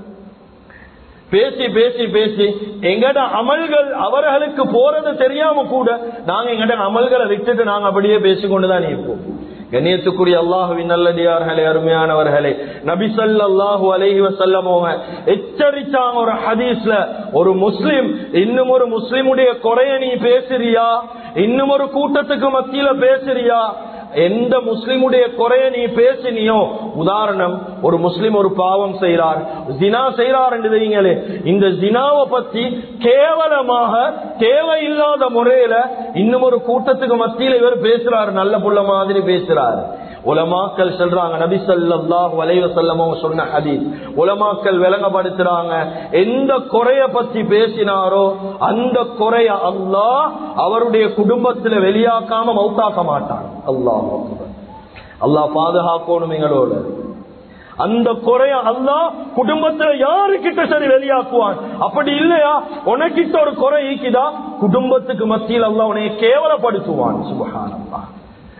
பேசி பேசி பேசி எங்கட அமல்கள் அவர்களுக்கு போறது தெரியாம கூட நாங்க எங்கட அமல்களை விட்டுட்டு நாங்க அப்படியே பேசிக்கொண்டுதான் இருப்போம் கண்ணியத்துக்குரிய அல்லாஹுவின் நல்லடியார்களே அருமையானவர்களே நபி ஸல்லல்லாஹு அலைஹி வஸல்லம் அவங்க எச்சரிச்சாங்க ஒரு ஹதீஸ்ல ஒரு முஸ்லிம் இன்னும் ஒரு முஸ்லிமுடைய குறைய நீ பேசுறியா இன்னும் ஒரு கூட்டத்துக்கு மத்தியில பேசுறியா எந்த முஸ்லிமுடைய குறைய நீ பேசினியோ உதாரணம் ஒரு முஸ்லிம் ஒரு பாவம் செய்கிறார் ஜினா செய்கிறார் என்று தெரியுங்களே இந்த ஜினாவை பத்தி கேவலமாக தேவையில்லாத முறையில இன்னும் ஒரு கூட்டத்துக்கு மத்தியில இவர் பேசுறாரு நல்ல புள்ள மாதிரி பேசுறாரு உலமாக்கள் சொல்றாங்க நபி ஸல்லல்லாஹு அலைஹி வஸல்லம் அவங்க சொன்ன ஹதீஸ் உலமாக்கள் விளங்கப்படுத்துறாங்க எந்த குறைய பத்தி பேசினாரோ அந்த குறைய அல்லாஹ் அவருடைய குடும்பத்துல வெளியாக்காம மௌத்தாக்க மாட்டான் அல்லாஹ் அல்லாஹ் பாதுகாக்கணும் எங்களோட அந்த குறைய அல்லாஹ் குடும்பத்துல யாருக்கிட்ட சரி வெளியாக்குவான் அப்படி இல்லையா உனக்கிட்ட ஒரு குறை ஈக்குதா குடும்பத்துக்கு மத்தியில் அல்லாஹ் உன்னை கேவலப்படுத்துவான் சுபஹானல்லாஹ்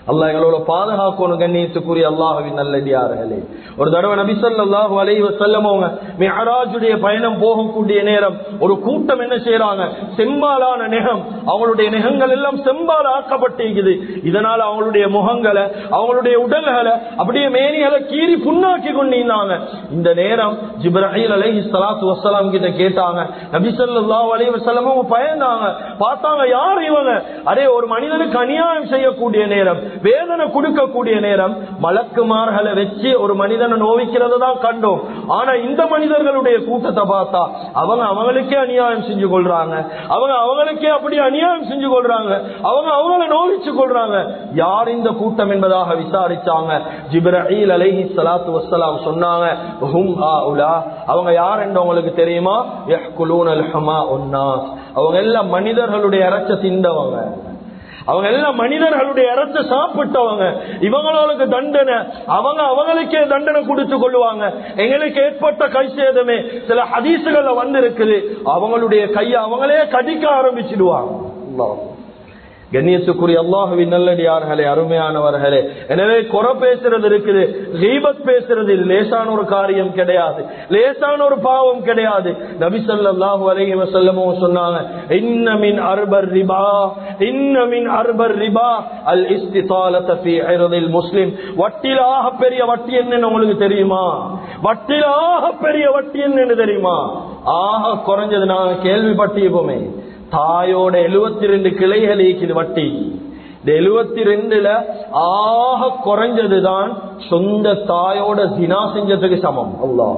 அல்லாஹ் எங்களோட பாதுகாக்கணும் கண்ணியத்துக்குரிய அல்லாஹுவின் நல்லடியார்களே ஒரு தடவை நபி ஸல்லல்லாஹு அலைஹி வஸல்லம் அவங்க மிஹராஜுடைய பயணம் போகக்கூடிய நேரம் ஒரு கூட்டம் என்ன செய்யறாங்க செம்பாலான நெகம் அவங்களுடைய நெகங்கள் எல்லாம் செம்பால் ஆக்கப்பட்டிருக்குது இதனால அவங்களுடைய முகங்களை அவங்களுடைய உடல்களை அப்படியே மேனிகளை கீறி புண்ணாக்கி கொண்டிருந்தாங்க இந்த நேரம் ஜிப்ராஹில் அலைஹி ஸலாத்து வஸ்ஸலாம் கிட்ட கேட்டாங்க நபி ஸல்லல்லாஹு அலைஹி வஸல்லம் அவங்க பயந்தாங்க பார்த்தாங்க யார் இவங்க அரே ஒரு மனிதனுக்கு அநியாயம் செய்யக்கூடிய நேரம் வேதனை கொடுக்கக்கூடிய நேரம் மலக்குமார்களை வச்சு ஒரு மனிதனை நோவிக்கிறத தான் கண்டோம் ஆனா இந்த மனிதர்களுடைய கூட்டத்தை பார்த்தா அவங்க அவங்களுக்கே அநியாயம் செஞ்சு கொள்றாங்க அவங்க அவங்களுக்கே அப்படி அநியாயம் செஞ்சு கொள்றாங்க அவங்க அவங்கள நோவிச்சு கொள்றாங்க யார் இந்த கூட்டம் என்பதாக விசாரிச்சாங்க ஜிப்ரஹீல் அலைஹி ஸலாத்து வஸ்ஸலாம் சொன்னாங்க ஹும் ஹாஉலா அவங்க யார் என்று உங்களுக்கு தெரியுமா யஹ்குலூனல் ஹமா உன்னாஸ் அவங்க எல்லாம் மனிதர்களுடைய இறைச்ச திண்டவங்க அவங்க எல்லாம் மனிதர்களுடைய இறச்ச சாப்பிட்டவங்க இவங்களுக்கு தண்டனை அவங்க அவங்களுக்கே தண்டனை கொடுத்து கொள்ளுவாங்க எங்களுக்கு ஏற்பட்ட கை சேதமே சில ஹதீசுகள்ல வந்து இருக்குது அவங்களுடைய கையை அவங்களே கடிக்க ஆரம்பிச்சிடுவாங்க அல்லாஹ். கண்ணியத்துக்குரிய அல்லாஹுவின் நல்லடியார்களே அருமையானவர்களே எனவே குறை பேசுறது இருக்குது கீபத் பேசுறது இது லேசான ஒரு காரியம் கிடையாது லேசான ஒரு பாவம் கிடையாது நபி ஸல்லல்லாஹு அலைஹி வஸல்லம் சொன்னாங்க இன்ன மின் அர்பர் ரிபா இன்ன மின் அர்பர் ரிபா அல் இஸ்திதாலத ஃபீ இர்தில் முஸ்லிம் வட்டிலாக பெரிய வட்டி என்னன்னு உங்களுக்கு தெரியுமா வட்டிலாக பெரிய வட்டி என்னன்னு தெரியுமா ஆக குறைஞ்சது நாங்க கேள்விப்பட்டிருப்போமே தாயோட எழுபத்தி ரெண்டு கிளைகள் இருக்குது வட்டி இந்த எழுபத்தி ரெண்டுல ஆக குறைஞ்சதுதான் சொந்த தாயோட தினா செஞ்சதுக்கு சமம் அல்லாஹ்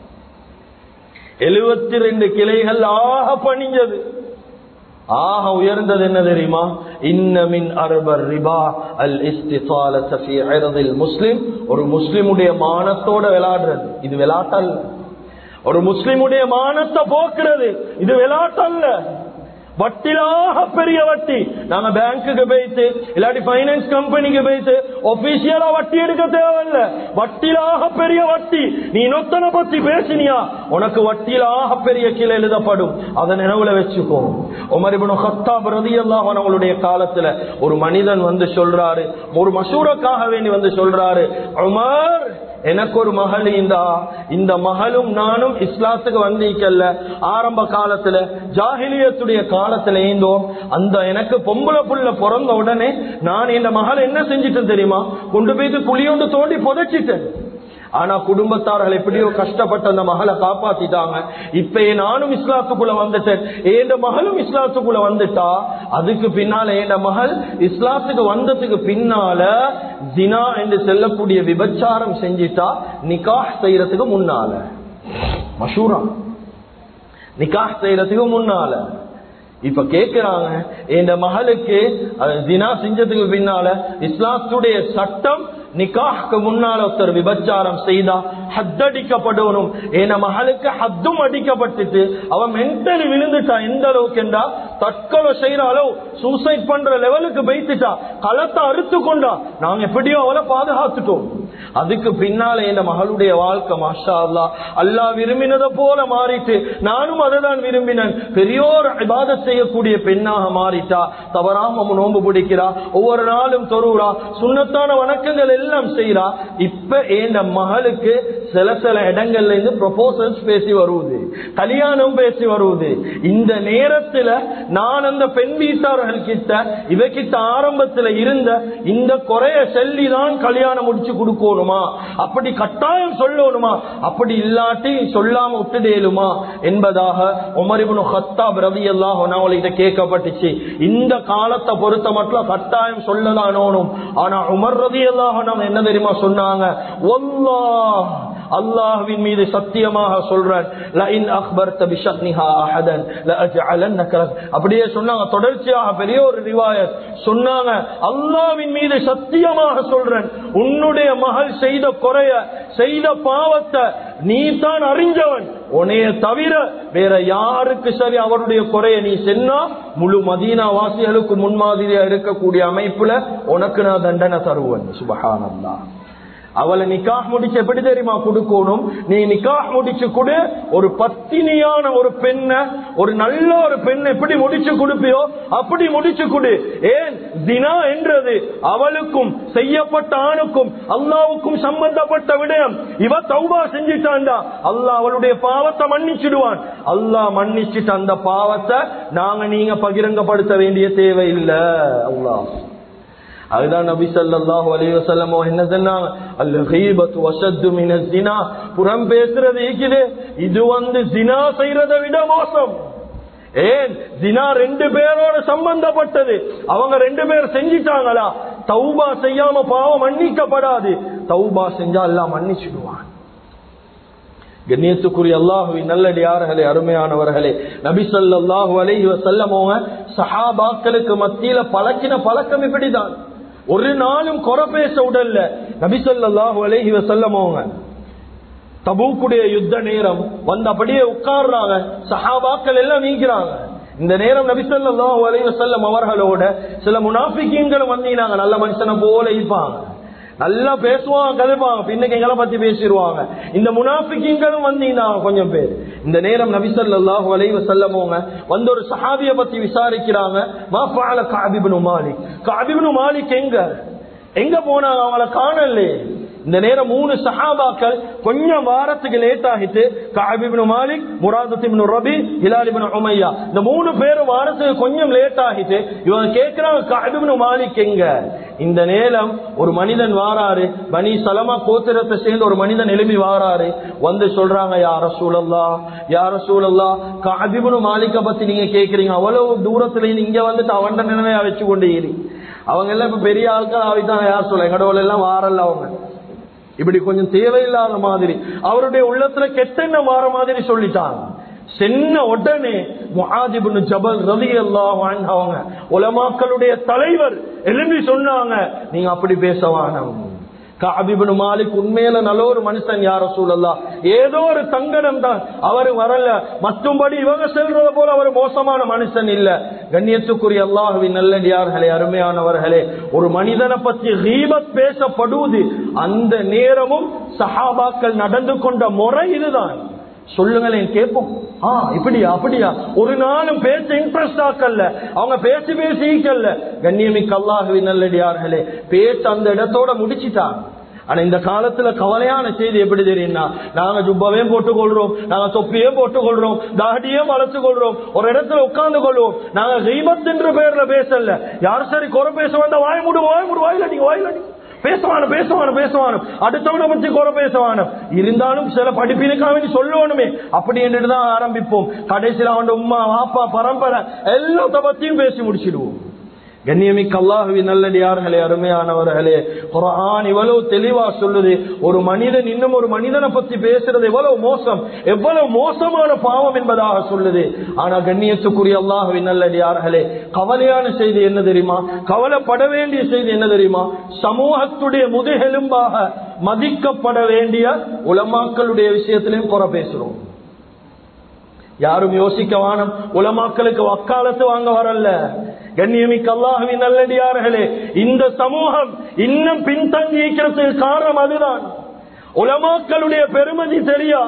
எழுபத்தி ரெண்டு கிளைகள் ஆக பணிஞ்சது ஆக உயர்ந்தது என்ன தெரியுமா இன்னமின் அர்பர் ரிபா அல் இஸ்திசாலத ஃபீ இர்தில் முஸ்லிம் ஒரு முஸ்லிமுடைய மானத்தோட விளையாடுறது இது விளையாட்டல்ல ஒரு முஸ்லிமுடைய மானத்தை போக்குறது இது விளையாட்டல்ல வட்டிலாக பெரிய வட்டி நாங்க பேங்க்குக்கு போயிட்டு இல்லாட்டி பைனான்ஸ் கம்பெனிக்கு போயிட்டு ஒபிஷியலா வட்டி எடுக்க தேவையில்ல வட்டிலாக பெரிய வட்டி நீ இன்னொத்தனை பத்தி பேசினியா உனக்கு வட்டிலாக பெரிய கீழே எழுதப்படும் அதை நினைவுல வச்சுக்கோ உமரிபுன் ஹத்தாப் ரதியல்லாஹு அவங்களுடைய காலத்துல ஒரு மனிதன் வந்து சொல்றாரு ஒரு மசூரக்காக வேண்டி வந்து சொல்றாரு உமர் எனக்கு ஒரு மகள் இந்தா இந்த மகளும் நானும் இஸ்லாத்துக்கு வந்திக்கல்ல ஆரம்ப காலத்துல ஜாகிலியத்துடைய காலத்துல ஏந்தோம் அந்த எனக்கு பொம்பளை புள்ள பிறந்த உடனே நான் இந்த மகள் என்ன செஞ்சிட்டேன் தெரியுமா கொண்டு போயிட்டு குழியோண்டு தோண்டி புதைச்சிட்டேன் ஆனா குடும்பத்தார்கள் எப்படியோ கஷ்டப்பட்டு அந்த மகளை காப்பாத்திட்டாங்க இப்ப நானும் இஸ்லாத்துக்குள்ள வந்துட்டேன் ஏண்ட மகளும் இஸ்லாத்துக்குள்ள வந்துட்டா அதுக்கு பின்னால ஏண்ட மகள் இஸ்லாத்துக்கு வந்ததுக்கு பின்னால தினா என்று செல்லக்கூடிய விபச்சாரம் செஞ்சிட்டா நிக்காஹ் செய்யறதுக்கு முன்னால மஷூரா நிக்காஹ் செய்யறதுக்கு முன்னால இப்ப கேக்குறாங்க என் மகளுக்கு அஹ், தினா செஞ்சதுக்கு பின்னால இஸ்லாத்துடைய சட்டம் நிக்காஹ்க்கு முன்னால ஒருத்தர் விபச்சாரம் செய்தா ஹத்தடிக்கப்படணும் என் மகளுக்கு ஹத்தும் அடிக்கப்பட்டுட்டு அவன் மென்டலி விழுந்துட்டா எந்த அளவுக்கு என்றா தற்கொலை செய்யற அளவு சூசைட் பண்ற லெவலுக்கு வைத்துட்டா களத்தை அறுத்து கொண்டா நாங்க எப்படியோ அவளை பாதுகாத்துட்டோம் அதுக்கு பின்னால என் மகளுடைய வாழ்க்கை மாஷா அல்லா அல்லாஹ் விரும்பினதை போல மாறிட்டு நானும் அதை தான் விரும்பினேன் பெரியோர் இபாதத் செய்யக்கூடிய பெண்ணாக மாறிட்டா தவறாம அவன் நோன்பு பிடிக்கிறா ஒவ்வொரு நாளும் தொழுறா சுண்ணத்தான வணக்கங்கள் எல்லாம் செய்யறா இப்ப என் மகளுக்கு சில சில இடங்கள்ல இருந்து ப்ரொபோசல்ஸ் பேசி வருவது கல்யாணம் பேசி வருவது இந்த நேரத்துல நான் அந்த பெண் வீட்டார்கள் கிட்ட இவகிட்ட ஆரம்பத்துல இருந்த இந்த குறைய சொல்லி தான் கல்யாணம் முடிச்சு கொடுக்கணுமா அப்படி கட்டாயம் சொல்லணுமா அப்படி இல்லாட்டி சொல்லாம விட்டுடேலுமா என்பதாக உமரிபுன் ஹத்தாப் ரவி எல்லாம் அவங்கள்ட்ட கேட்கப்பட்டுச்சு இந்த காலத்தை பொறுத்த மட்டும் கட்டாயம் சொல்லதானோனும் ஆனா உமர் ரவி எல்லாம் என்ன தெரியுமா சொன்னாங்க ஒல்லாஹ் அல்லாஹ்வின் மீது சத்தியமாக சொல்றேன் லஇன் அக்பர்த பிஷக்னிஹா அஹதன் லஅஜஅலன்னக லக். அப்படியே சொன்னாங்க தொடர்ச்சியாக பெரிய ஒரு ரிவாயத் சொன்னாங்க அல்லாஹ்வின் மீது சத்தியமாக சொல்றேன் உன்னுடைய மகள் செய்த குறைய செய்த பாவத்தை நீ தான் அறிஞ்சவன் உன்னைய தவிர வேற யாருக்கு சரி அவருடைய குறைய நீ சென்னா முழு மதீனா வாசிகளுக்கு முன்மாதிரியா இருக்கக்கூடிய அமைப்புல உனக்கு நான் தண்டனை தருவேன் சுபஹானல்லாஹ் அவளை நிக்காஹ் முடிச்சு எப்படி தெரியுமா கொடுக்கணும் நீ நிக்காஹ் முடிச்சு கொடு ஒரு பத்தினியான ஒரு பெண்ண ஒரு நல்ல ஒரு பெண் எப்படி முடிச்சு கொடுப்பியோ அப்படி முடிச்சு கொடு ஏன் தினா என்றது அவளுக்கும் செய்யப்பட்ட ஆணுக்கும் அல்லாவுக்கும் சம்பந்தப்பட்ட விடயம் இவ தௌபா செஞ்சிட்டாண்டா அல்லாஹ் அவளுடைய பாவத்தை மன்னிச்சிடுவான் அல்லாஹ் மன்னிச்சிட்டு அந்த பாவத்தை நாங்க நீங்க பகிரங்கப்படுத்த வேண்டிய தேவை இல்ல அல்லாஹ் அதுதான் நபி ஸல்லல்லாஹு அலைஹி வஸல்லம் என்ன சொன்னாங்க அல் கீபத்து வஷத்து மின ஜினா புறம் பேசுறது இருக்குது இது வந்து ஜினா செய்யறதை விட மோசம் ஏன் ஜினா ரெண்டு பேரோட சம்பந்தப்பட்டது அவங்க ரெண்டு பேர் செஞ்சிட்டாங்களா தௌபா செய்யாம பாவம் மன்னிக்கப்படாது தௌபா செஞ்சா எல்லாம் மன்னிச்சிடுவான் கண்ணியத்துக்குரிய அல்லாஹுவின் நல்லடியார்களே அருமையானவர்களே நபி ஸல்லல்லாஹு அலைஹி வஸல்லம் அவங்க சஹாபாக்களுக்கு மத்தியில பழக்கின பழக்கம் இப்படிதான் ஒரு நாளும் குறை பேச உடல்ல நபி ஸல்லல்லாஹு அலைஹி வஸல்லம் அவங்க தபூக்குடைய யுத்த நேரம் வந்து அப்படியே உட்கார்றாங்க சஹாபாக்கள் எல்லாம் நீக்கிறாங்க இந்த நேரம் நபிசல்லாஹு அலைஹி வஸல்லம் அவர்களோட சில முனாஃபிக்கீன்களும் வந்தீங்க நல்ல மனுஷனை போல இருப்பாங்க நல்லா பேசுவாங்க கதைப்பாங்க பின்னுக்கு எங்களை பத்தி பேசிடுவாங்க இந்த முனாஃபிக்கீன்களும் வந்தீங்கன்னா கொஞ்சம் பேர் இந்த நேரம் நபிசல்லாஹு அலைஹி வஸல்லம் அவங்க வந்து ஒரு சஹாபிய பத்தி விசாரிக்கிறாங்க மா ஃபஅல கஅபிப்னு மாலிக் கஅபிப்னு மாலிக் எங்க எங்க போனாங்க அவங்கள காணலே இந்த நேரம் மூணு சஹாபாக்கள் கொஞ்சம் வாரத்துக்கு லேட் ஆகிட்டு காபிபின் மாலிக் முராதத்தின் ரபி ஹிலாலிபின் உமையா இந்த மூணு பேரும் வாரத்துக்கு கொஞ்சம் லேட் ஆகிட்டு இவங்க கேட்கிறாங்க காபிபின் மாலிக் எங்க இந்த நேரம் ஒரு மனிதன் வாராரு பனி சலமா கோத்திரத்தை சேர்ந்து ஒரு மனிதன் எழுப்பி வாராரு வந்து சொல்றாங்க யார சூழல்லா யார சூழல்லா காபிபின் மாலிக்க பத்தி நீங்க கேக்குறீங்க அவ்வளவு தூரத்துல இங்க வந்துட்டு அவன் நிலைமையா வச்சு கொண்டு ஏறி அவங்க எல்லாம் இப்ப பெரிய ஆட்கள் ஆவித்தாங்க யார் சொல்ல எங்கடவுல எல்லாம் வாரல்ல அவங்க இப்படி கொஞ்சம் தேவையில்லாத மாதிரி அவருடைய உள்ளத்துல கெட்டெண்ணம் மாற மாதிரி சொல்லிட்டாங்க சென்ன உடனே முஹாதிபுன் ஜபல் ரதி எல்லாம் அவங்க உலமாக்களுடைய தலைவர் எழுப்பி சொன்னாங்க நீங்க அப்படி பேசவான காபிபுன் மாலிக் உண்மையில நல்ல ஒரு மனுஷன் யார சூழல்லா ஏதோ ஒரு தங்கடம் தான் அவரு வரல மற்றும்படி இவங்க செல்றத போல அவர் மோசமான மனுஷன் இல்ல கண்ணியத்துக்குரிய அல்லாஹுவின் நல்லடியார்களே அருமையானவர்களே ஒரு மனிதனை பற்றி ஹீபத் பேசப்படுவது அந்த நேரமும் சஹாபாக்கள் நடந்து கொண்ட முறை இதுதான் சொல்லுங்களேன் கேட்போம் ஆ இப்படியா அப்படியா ஒரு நாளும் பேச இன்ட்ரெஸ்ட் ஆக்கல்ல அவங்க பேசி பேசி ஈக்கல்ல கண்ணியமிக்க அல்லாஹுவின் நல்லடியார்களே பேச அந்த இடத்தோட முடிச்சிட்டாங்க ஆனா இந்த காலத்துல கவலையான செய்தி எப்படி தெரியும்னா நாங்க ஜுப்பாவையும் போட்டுக் கொள்றோம் நாங்க தொப்பியும் போட்டுக் கொள்றோம் தாடியும் வளர்த்து கொள்றோம் ஒரு இடத்துல உட்கார்ந்து கொள்வோம் நாங்க ஹீமத் என்ற பேர்ல பேசல யாரும் சரி குறை பேச வேண்டாம் வாய் மூடு வாய் மூடு வாயில அடிங்க வாயில அடிங்க பேசுவானு பேசுவானு பேசுவானு அடுத்தவனை பற்றி குறை பேசுவானு இருந்தாலும் சில படிப்பினுக்காக வேண்டி சொல்லணுமே அப்படி என்றுட்டு தான் ஆரம்பிப்போம் கடைசியில் அவன் உம்மா வாப்பா பரம்பரை எல்லாத்த பத்தியும் பேசி முடிச்சிடுவோம் கண்ணியமிக்க அல்லாஹுவின் நல்லடியார்களே அருமையானவர்களே குரான் இவ்வளவு தெளிவா சொல்லுது ஒரு மனிதன் இன்னும் ஒரு மனிதனை பத்தி பேசுறது எவ்வளவு மோசம் எவ்வளவு மோசமான பாவம் என்பதாக சொல்லுது ஆனா கண்ணியத்துக்குரிய அல்லாஹுவின் நல்லடியார்களே கவலையான செய்தி என்ன தெரியுமா கவலைப்பட வேண்டிய செய்தி என்ன தெரியுமா சமூகத்துடைய முதுகெலும்பாக மதிக்கப்பட வேண்டிய உலமாக்களுடைய விஷயத்திலையும் குறை பேசுறோம் யாரும் யோசிக்க வானம் உலமாக்களுக்கு வக்காலத்து வாங்க வரல கண்ணியமிக்க அல்லாஹுவின் நல்லடியார்களே இந்த சமூகம் இன்னும் பின்தங்கி இருக்கிறதுக்கு காரணம் அதுதான் உலமாக்களுடைய பெருமதி தெரியா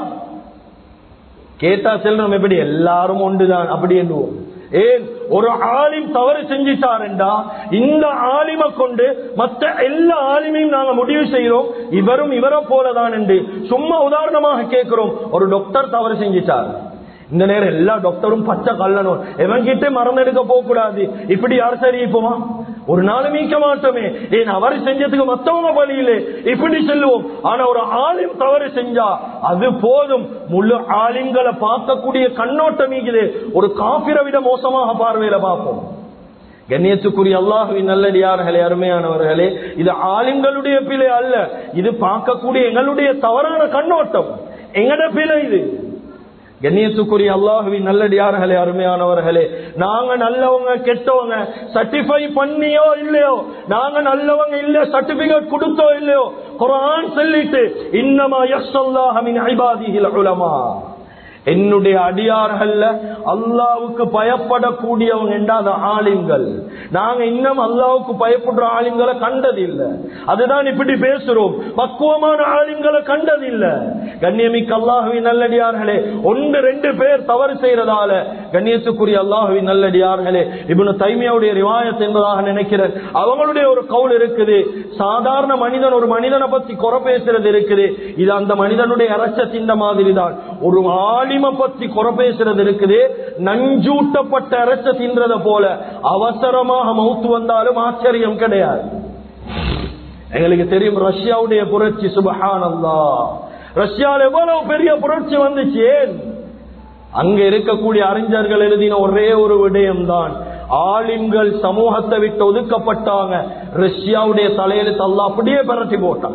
கேட்டா செல்றோம் எப்படி எல்லாரும் ஒன்றுதான் அப்படி என்றுவோம் ஏன் ஒரு ஆலிம் தவறு செஞ்சிட்டாருண்டா இந்த ஆலிமை கொண்டு மற்ற எல்லா ஆலிமையும் நாங்க முடிவு செய்யறோம் இவரும் இவரை போலதான் என்று சும்மா உதாரணமாக கேட்கிறோம் ஒரு டாக்டர் தவறு செஞ்சிட்டார் இந்த நேரம் எல்லா டாக்டரும் பச்சை கல்லணும் எவன் கிட்ட மருந்து எடுக்க போக கூடாது இப்படி யார் சரி இப்போமா ஒரு நாள் மீக்க மாட்டோமே ஏன் அவர் செஞ்சதுக்கு மத்தவங்க வழியிலே இப்படி செல்லுவோம் ஆனா ஒரு ஆலிம் தவறு செஞ்சா அது போதும் முழு ஆலிம்களை பார்க்கக்கூடிய கண்ணோட்டம் மீக்குது ஒரு காபிரை விட மோசமாக பார்வையில பார்ப்போம் கண்ணியத்துக்குரிய அல்லாஹுவின் நல்லடியார்களே அருமையானவர்களே இது ஆலிம்களுடைய பிழை அல்ல இது பார்க்கக்கூடிய எங்களுடைய தவறான கண்ணோட்டம் எங்கட பிழை இது கண்ணியத்துக்குரிய அல்லாஹுவின் நல்லடியார்களே அருமையானவர்களே நாங்க நல்லவங்க கெட்டவங்க சர்டிஃபை பண்ணியோ இல்லையோ நாங்க நல்லவங்க இல்ல சர்டிபிகேட் கொடுத்தோ இல்லையோ குரான் சொல்லிட்டு இன்னமா யஸ்ஸல்லாஹ மின் இபாதிஹில் உலமா என்னுடைய அடியார்கள்ல அல்லாவுக்கு பயப்படக்கூடியவங்க என்றாத ஆலிம்கள் நாங்க இன்னும் அல்லாவுக்கு பயப்படுற ஆலிம்களை கண்டதில்லை அதுதான் இப்படி பேசுறோம் பக்குவமான ஆலிம்களை கண்டதில்லை கண்ணியமிக்க அல்லாஹுவின் நல்லடியார்களே ஒன்று ரெண்டு பேர் தவறு செய்யறதால கண்ணியத்துக்குரிய அல்லாஹுவின் நல்லடியார்களே இவனு தைமியாவுடைய ரிவாயத் என்பதாக நினைக்கிறேன் அவங்களுடைய ஒரு கவுல் இருக்குது சாதாரண மனிதன் ஒரு மனிதனை பத்தி குறை பேசுறது இருக்குது இது அந்த மனிதனுடைய அரச சிந்த மாதிரி தான் ஒரு ஆலிம பத்தி குறை பேசுறது இருக்குது நஞ்சூட்டப்பட்ட அரச தின்றத போல அவசரமாக மௌத்து வந்தாலும் ஆச்சரியம் கிடையாது எங்களுக்கு தெரியும் ரஷ்யாவுடைய புரட்சி சுபஹானல்லா ரஷ்யாவில் எவ்வளவு பெரிய புரட்சி வந்துச்சு ஏன் அங்க இருக்கக்கூடிய அறிஞர்கள் எழுதின ஒரே ஒரு விடயம் தான் ஆலிம்கள் சமூகத்தை விட்டு ஒதுக்கப்பட்டாங்க ரஷ்யாவுடைய தலையெழுத்து அல்ல அப்படியே பரட்டி போட்டான்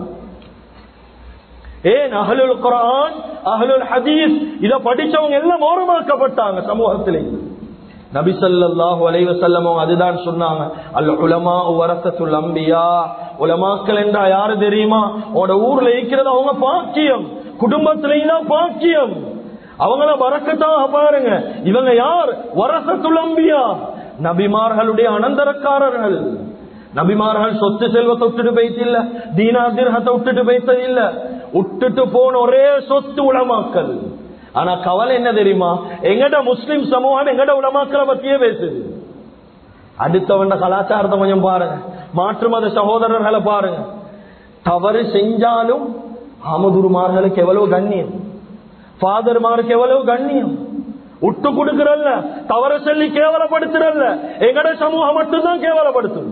ஏன் அகலுல் குரான் அகலுல் ஹதீஸ் இத படிச்சவங்க எல்லாம் ஓரமாக்கப்பட்டாங்க சமூகத்திலே நபி ஸல்லல்லாஹு அலைஹி வஸல்லம் அவங்க அதுதான் சொன்னாங்க அல் உலமா வரசத்துல் அம்பியா உலமாக்கள் என்றா யாரு தெரியுமா உங்களோட ஊர்ல இருக்கிறது அவங்க பாக்கியம் குடும்பத்திலேயும் தான் பாக்கியம் அவங்கள வரக்கத்தாக பாருங்க இவங்க யார் வரசத்துல் அம்பியா நபிமார்களுடைய அனந்தரக்காரர்கள் நபிமார்கள் சொத்து செல்வத்தை விட்டுட்டு போயிட்டு இல்ல தீனா திரகத்தை விட்டுட்டு போயிட்டது இல்ல விட்டுட்டு போன ஒரே சொத்து உலமாக்கல் ஆனா கவலை என்ன தெரியுமா எங்கட முஸ்லிம் சமூகம் எங்கட உலமாக்களை பத்தியே பேசுது அடுத்தவண்ட கலாச்சாரத்தை கொஞ்சம் பாருங்க மாற்று மத சகோதரர்களை பாருங்க தவறு செஞ்சாலும் ஆமதுருமார்களுக்கு எவ்வளவு கண்ணியம் ஃபாதர்மாருக்கு எவ்வளவு கண்ணியம் விட்டு கொடுக்கிறல்ல தவற சொல்லி கேவலப்படுத்துறல்ல எங்கட சமூகம் மட்டும்தான் கேவலப்படுத்தும்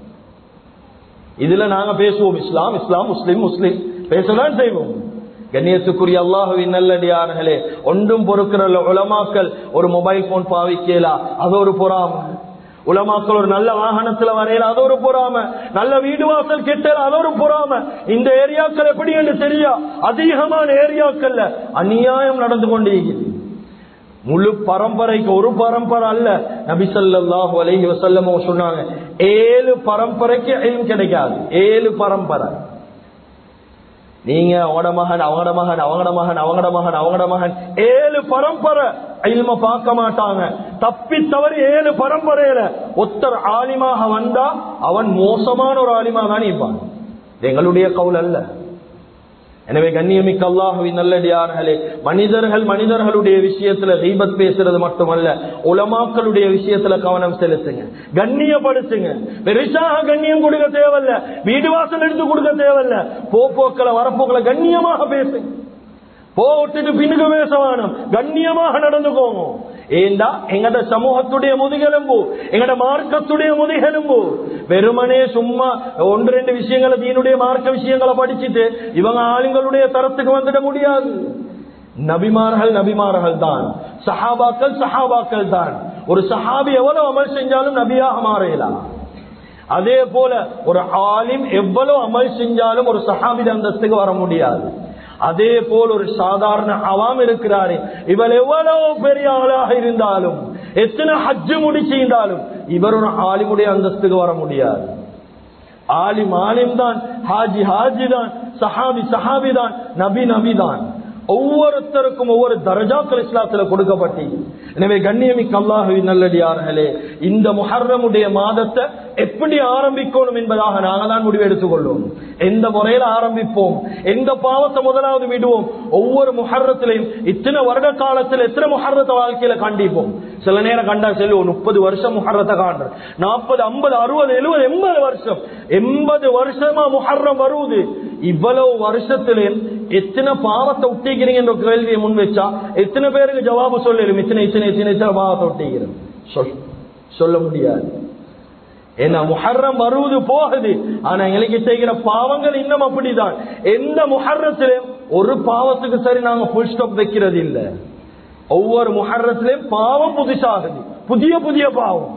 இதுல நாங்க பேசுவோம் இஸ்லாம் இஸ்லாம் முஸ்லிம் முஸ்லிம் பேசதான் செய்வோம் கண்ணியத்துக்குரிய அல்லாஹுவின் நல்லடியார்களே ஒன்றும் பொறுக்கிற உலமாக்கள் ஒரு மொபைல் போன் பாவிக்கலா அது ஒரு பொறாம உலமாக்கள் ஒரு நல்ல வாகனத்துல வரையல அது ஒரு பொறாம நல்ல வீடு வாசல் கிட்டல அது ஒரு பொறாம இந்த ஏரியாக்கள் எப்படி என்று தெரியா அதிகமான ஏரியாக்கள்ல அநியாயம் நடந்து கொண்டிருக்கிறது முழு பரம்பரைக்கு ஒரு பரம்பரை அல்ல நபிசல்லாஹு அலைஹி வசல்லமோ சொன்னாங்க ஏழு பரம்பரைக்கு எதுவும் கிடைக்காது ஏழு பரம்பரை நீங்க அவங்களோட மகன் அவங்களோட மகன் அவங்களோட மகன் அவங்களோட மகன் அவங்களோட மகன் ஏழு பரம்பரை இல்ம பார்க்க மாட்டாங்க தப்பி தவறி ஏழு பரம்பரையில ஒருத்தர் ஆலிமாக வந்தா அவன் மோசமான ஒரு ஆலிமா தான் இருப்பான் எங்களுடைய கவுல் அல்ல எனவே கண்ணியமிக்க அல்லாஹுவின் நல்லடியார்களே மனிதர்கள் மனிதர்களுடைய விஷயத்துல தீபத் பேசுறது மட்டுமல்ல உலமாக்களுடைய விஷயத்துல கவனம் செலுத்துங்க கண்ணியப்படுத்துங்க பெருசாக கண்ணியம் கொடுக்க தேவையில்ல வீடு வாசல் எடுத்து கொடுக்க தேவையில்ல போப்போக்களை வரப்போக்களை கண்ணியமாக பேசுங்க போட்டுட்டு பின்னுக்கு பேச வேணும் கண்ணியமாக நடந்துக்கோங்க ஏண்டா எங்கட சமூகத்துடைய முதுகெலும்பு எங்கட மார்க்கத்துடைய முதுகெலும்பு வெறுமனே சும்மா ஒன்று ரெண்டு விஷயங்களை தீனுடைய மார்க்க விஷயங்களை படிச்சுட்டு இவங்க ஆளுங்களுடைய தரத்துக்கு வந்துட முடியாது நபிமார்கள் நபிமார்கள் தான் சஹாபாக்கள் சஹாபாக்கள் தான் ஒரு சஹாபி எவ்வளவு அமல் செஞ்சாலும் நபியாக மாறலாம் அதே போல ஒரு ஆலிம் எவ்வளவு அமல் செஞ்சாலும் ஒரு சஹாபி அந்தஸ்துக்கு வர முடியாது அதே போல் ஒரு சாதாரண அவாம் இருக்கிறாரு இவர் எவ்வளவு பெரிய ஆளாக இருந்தாலும் எத்தனை ஹஜ்ஜு முடிச்சிருந்தாலும் இவர் ஒரு ஆலிமுடைய அந்தஸ்துக்கு வர முடியாது ஆலிம் ஆலிம் தான் ஹாஜி ஹாஜி தான் சஹாபி சஹாபி தான் நபி நபி தான் ஒவ்வொருத்தருக்கும் ஒவ்வொரு தரஜாக்கள் இஸ்லாத்துல கொடுக்கப்பட்டு எனவே கண்ணியமிக்க அல்லாஹுவின் நல்லடியார்களே இந்த முஹர்ரமுடைய மாதத்தை எப்படி ஆரம்பிக்கணும் என்பதாக நாங்கள் தான் முடிவு எடுத்துக்கொள்வோம் எந்த முறையில ஆரம்பிப்போம் எந்த பாவத்தை முதலாவது விடுவோம் ஒவ்வொரு முஹர்ரத்திலையும் இத்தனை வருட காலத்தில் எத்தனை முஹர்ரத்தை வாழ்க்கையில கண்டிப்போம் சில நேரம் கண்டா செல்லுவோம் முப்பது வருஷம் முஹர்ரத்தை காண்ற நாற்பது ஐம்பது அறுபது எழுபது எண்பது வருஷம் எண்பது வருஷமா முஹர்ரம் வருவது இவ்வளவு வருஷத்திலே எத்தனை பாவத்தை ஒட்டிக்கிறீங்க என்ற கேள்வியை முன் வச்சா எத்தனை பேருக்கு ஜவாபு சொல்லிடும் இத்தனை இத்தனை இத்தனை இத்தனை பாவத்தை ஒட்டிக்கிறோம் சொல் சொல்ல முடியாது ஏன்னா முஹர்ரம் வருவது போகுது ஆனா எங்களுக்கு செய்கிற பாவங்கள் இன்னும் அப்படிதான் எந்த முஹர்ரத்திலும் ஒரு பாவத்துக்கு சரி நாங்க புல் ஸ்டாப் வைக்கிறது இல்ல ஒவ்வொரு முஹர்ரத்திலையும் பாவம் புதுசாகுது புதிய புதிய பாவம்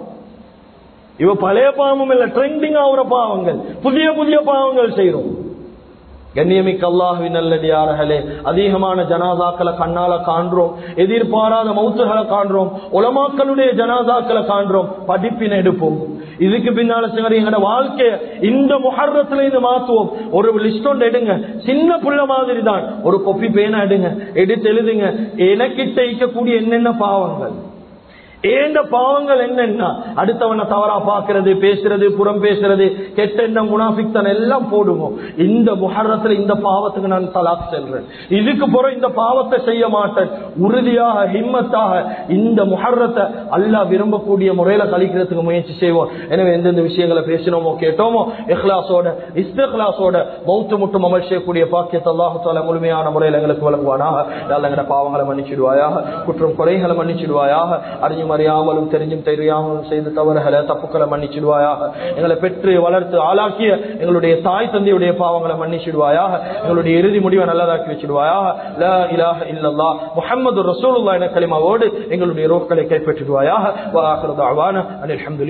இவ பழைய பாவம் இல்ல ட்ரெண்டிங் ஆகுற பாவங்கள் புதிய புதிய பாவங்கள் செய்யறோம் கண்ணியமிக்க அல்லாஹுவின் நல்லடியார்களே அதிகமான ஜனாதாக்களை கண்ணால காண்றோம் எதிர்பாராத மௌத்துகளை காண்றோம் உலமாக்களுடைய ஜனாதாக்களை காண்றோம் படிப்பின் எடுப்போம் இதுக்கு பின்னால சரி எங்களோட வாழ்க்கைய இந்த முகர்றத்துல இருந்து மாத்துவோம் ஒரு லிஸ்ட் ஒன்று எடுங்க சின்ன புள்ள மாதிரி தான் ஒரு கொப்பி பேனா எடுங்க எடுத்து எழுதுங்க எனக்கிட்ட இருக்கக்கூடிய என்னென்ன பாவங்கள் ஏண்ட பாவங்கள் என்னன்னா அடுத்தவனை தவறா பாக்குறது பேசுறது புறம் பேசுறது கெட்ட எண்ணம் முனாஃபிக்தான் எல்லாம் போடுவோம் இந்த முஹர்ரத்துல இந்த பாவத்துக்கு நான் தலாக் செல்றேன் இதுக்கு பிறகு இந்த பாவத்தை செய்ய மாட்டேன் உறுதியாக ஹிம்மத்தாக இந்த முஹர்ரத்தை அல்லாஹ் விரும்பக்கூடிய முறையில கழிக்கிறதுக்கு முயற்சி செய்வோம் எனவே எந்தெந்த விஷயங்களை பேசினோமோ கேட்டோமோ இஹ்லாசோட இஸ்திஹ்லாசோட மௌத்து முட்டும் அமல் செய்யக்கூடிய பாக்கியத்தை அல்லாஹு தாலா முழுமையான முறையில் எங்களுக்கு வழங்குவானாக எங்களோட பாவங்களை மன்னிச்சிடுவாயாக குற்றம் குறைகளை மன்னிச்சிடுவாயாக அறிஞ்சும் அறியாமலும் தெரிஞ்சும் தெரியாமலும் செய்த தவறுகளை தப்புக்களை மன்னிச்சிடுவாயாக எங்களை பெற்று வளர்த்து ஆளாக்கிய எங்களுடைய தாய் தந்தையுடைய பாவங்களை மன்னிச்சிடுவாயாக எங்களுடைய இறுதி முடிவை நல்லதாக்கி வச்சிடுவாயாக லா இலாஹ இல்லல்லா முஹம்மது ரசூலுல்லாஹ் என கலிமாவோடு எங்களுடைய ரோக்களை கைப்பற்றிடுவாயாக வா ஆகிரு தஅவானா அனில் ஹம்துலில்லாஹ்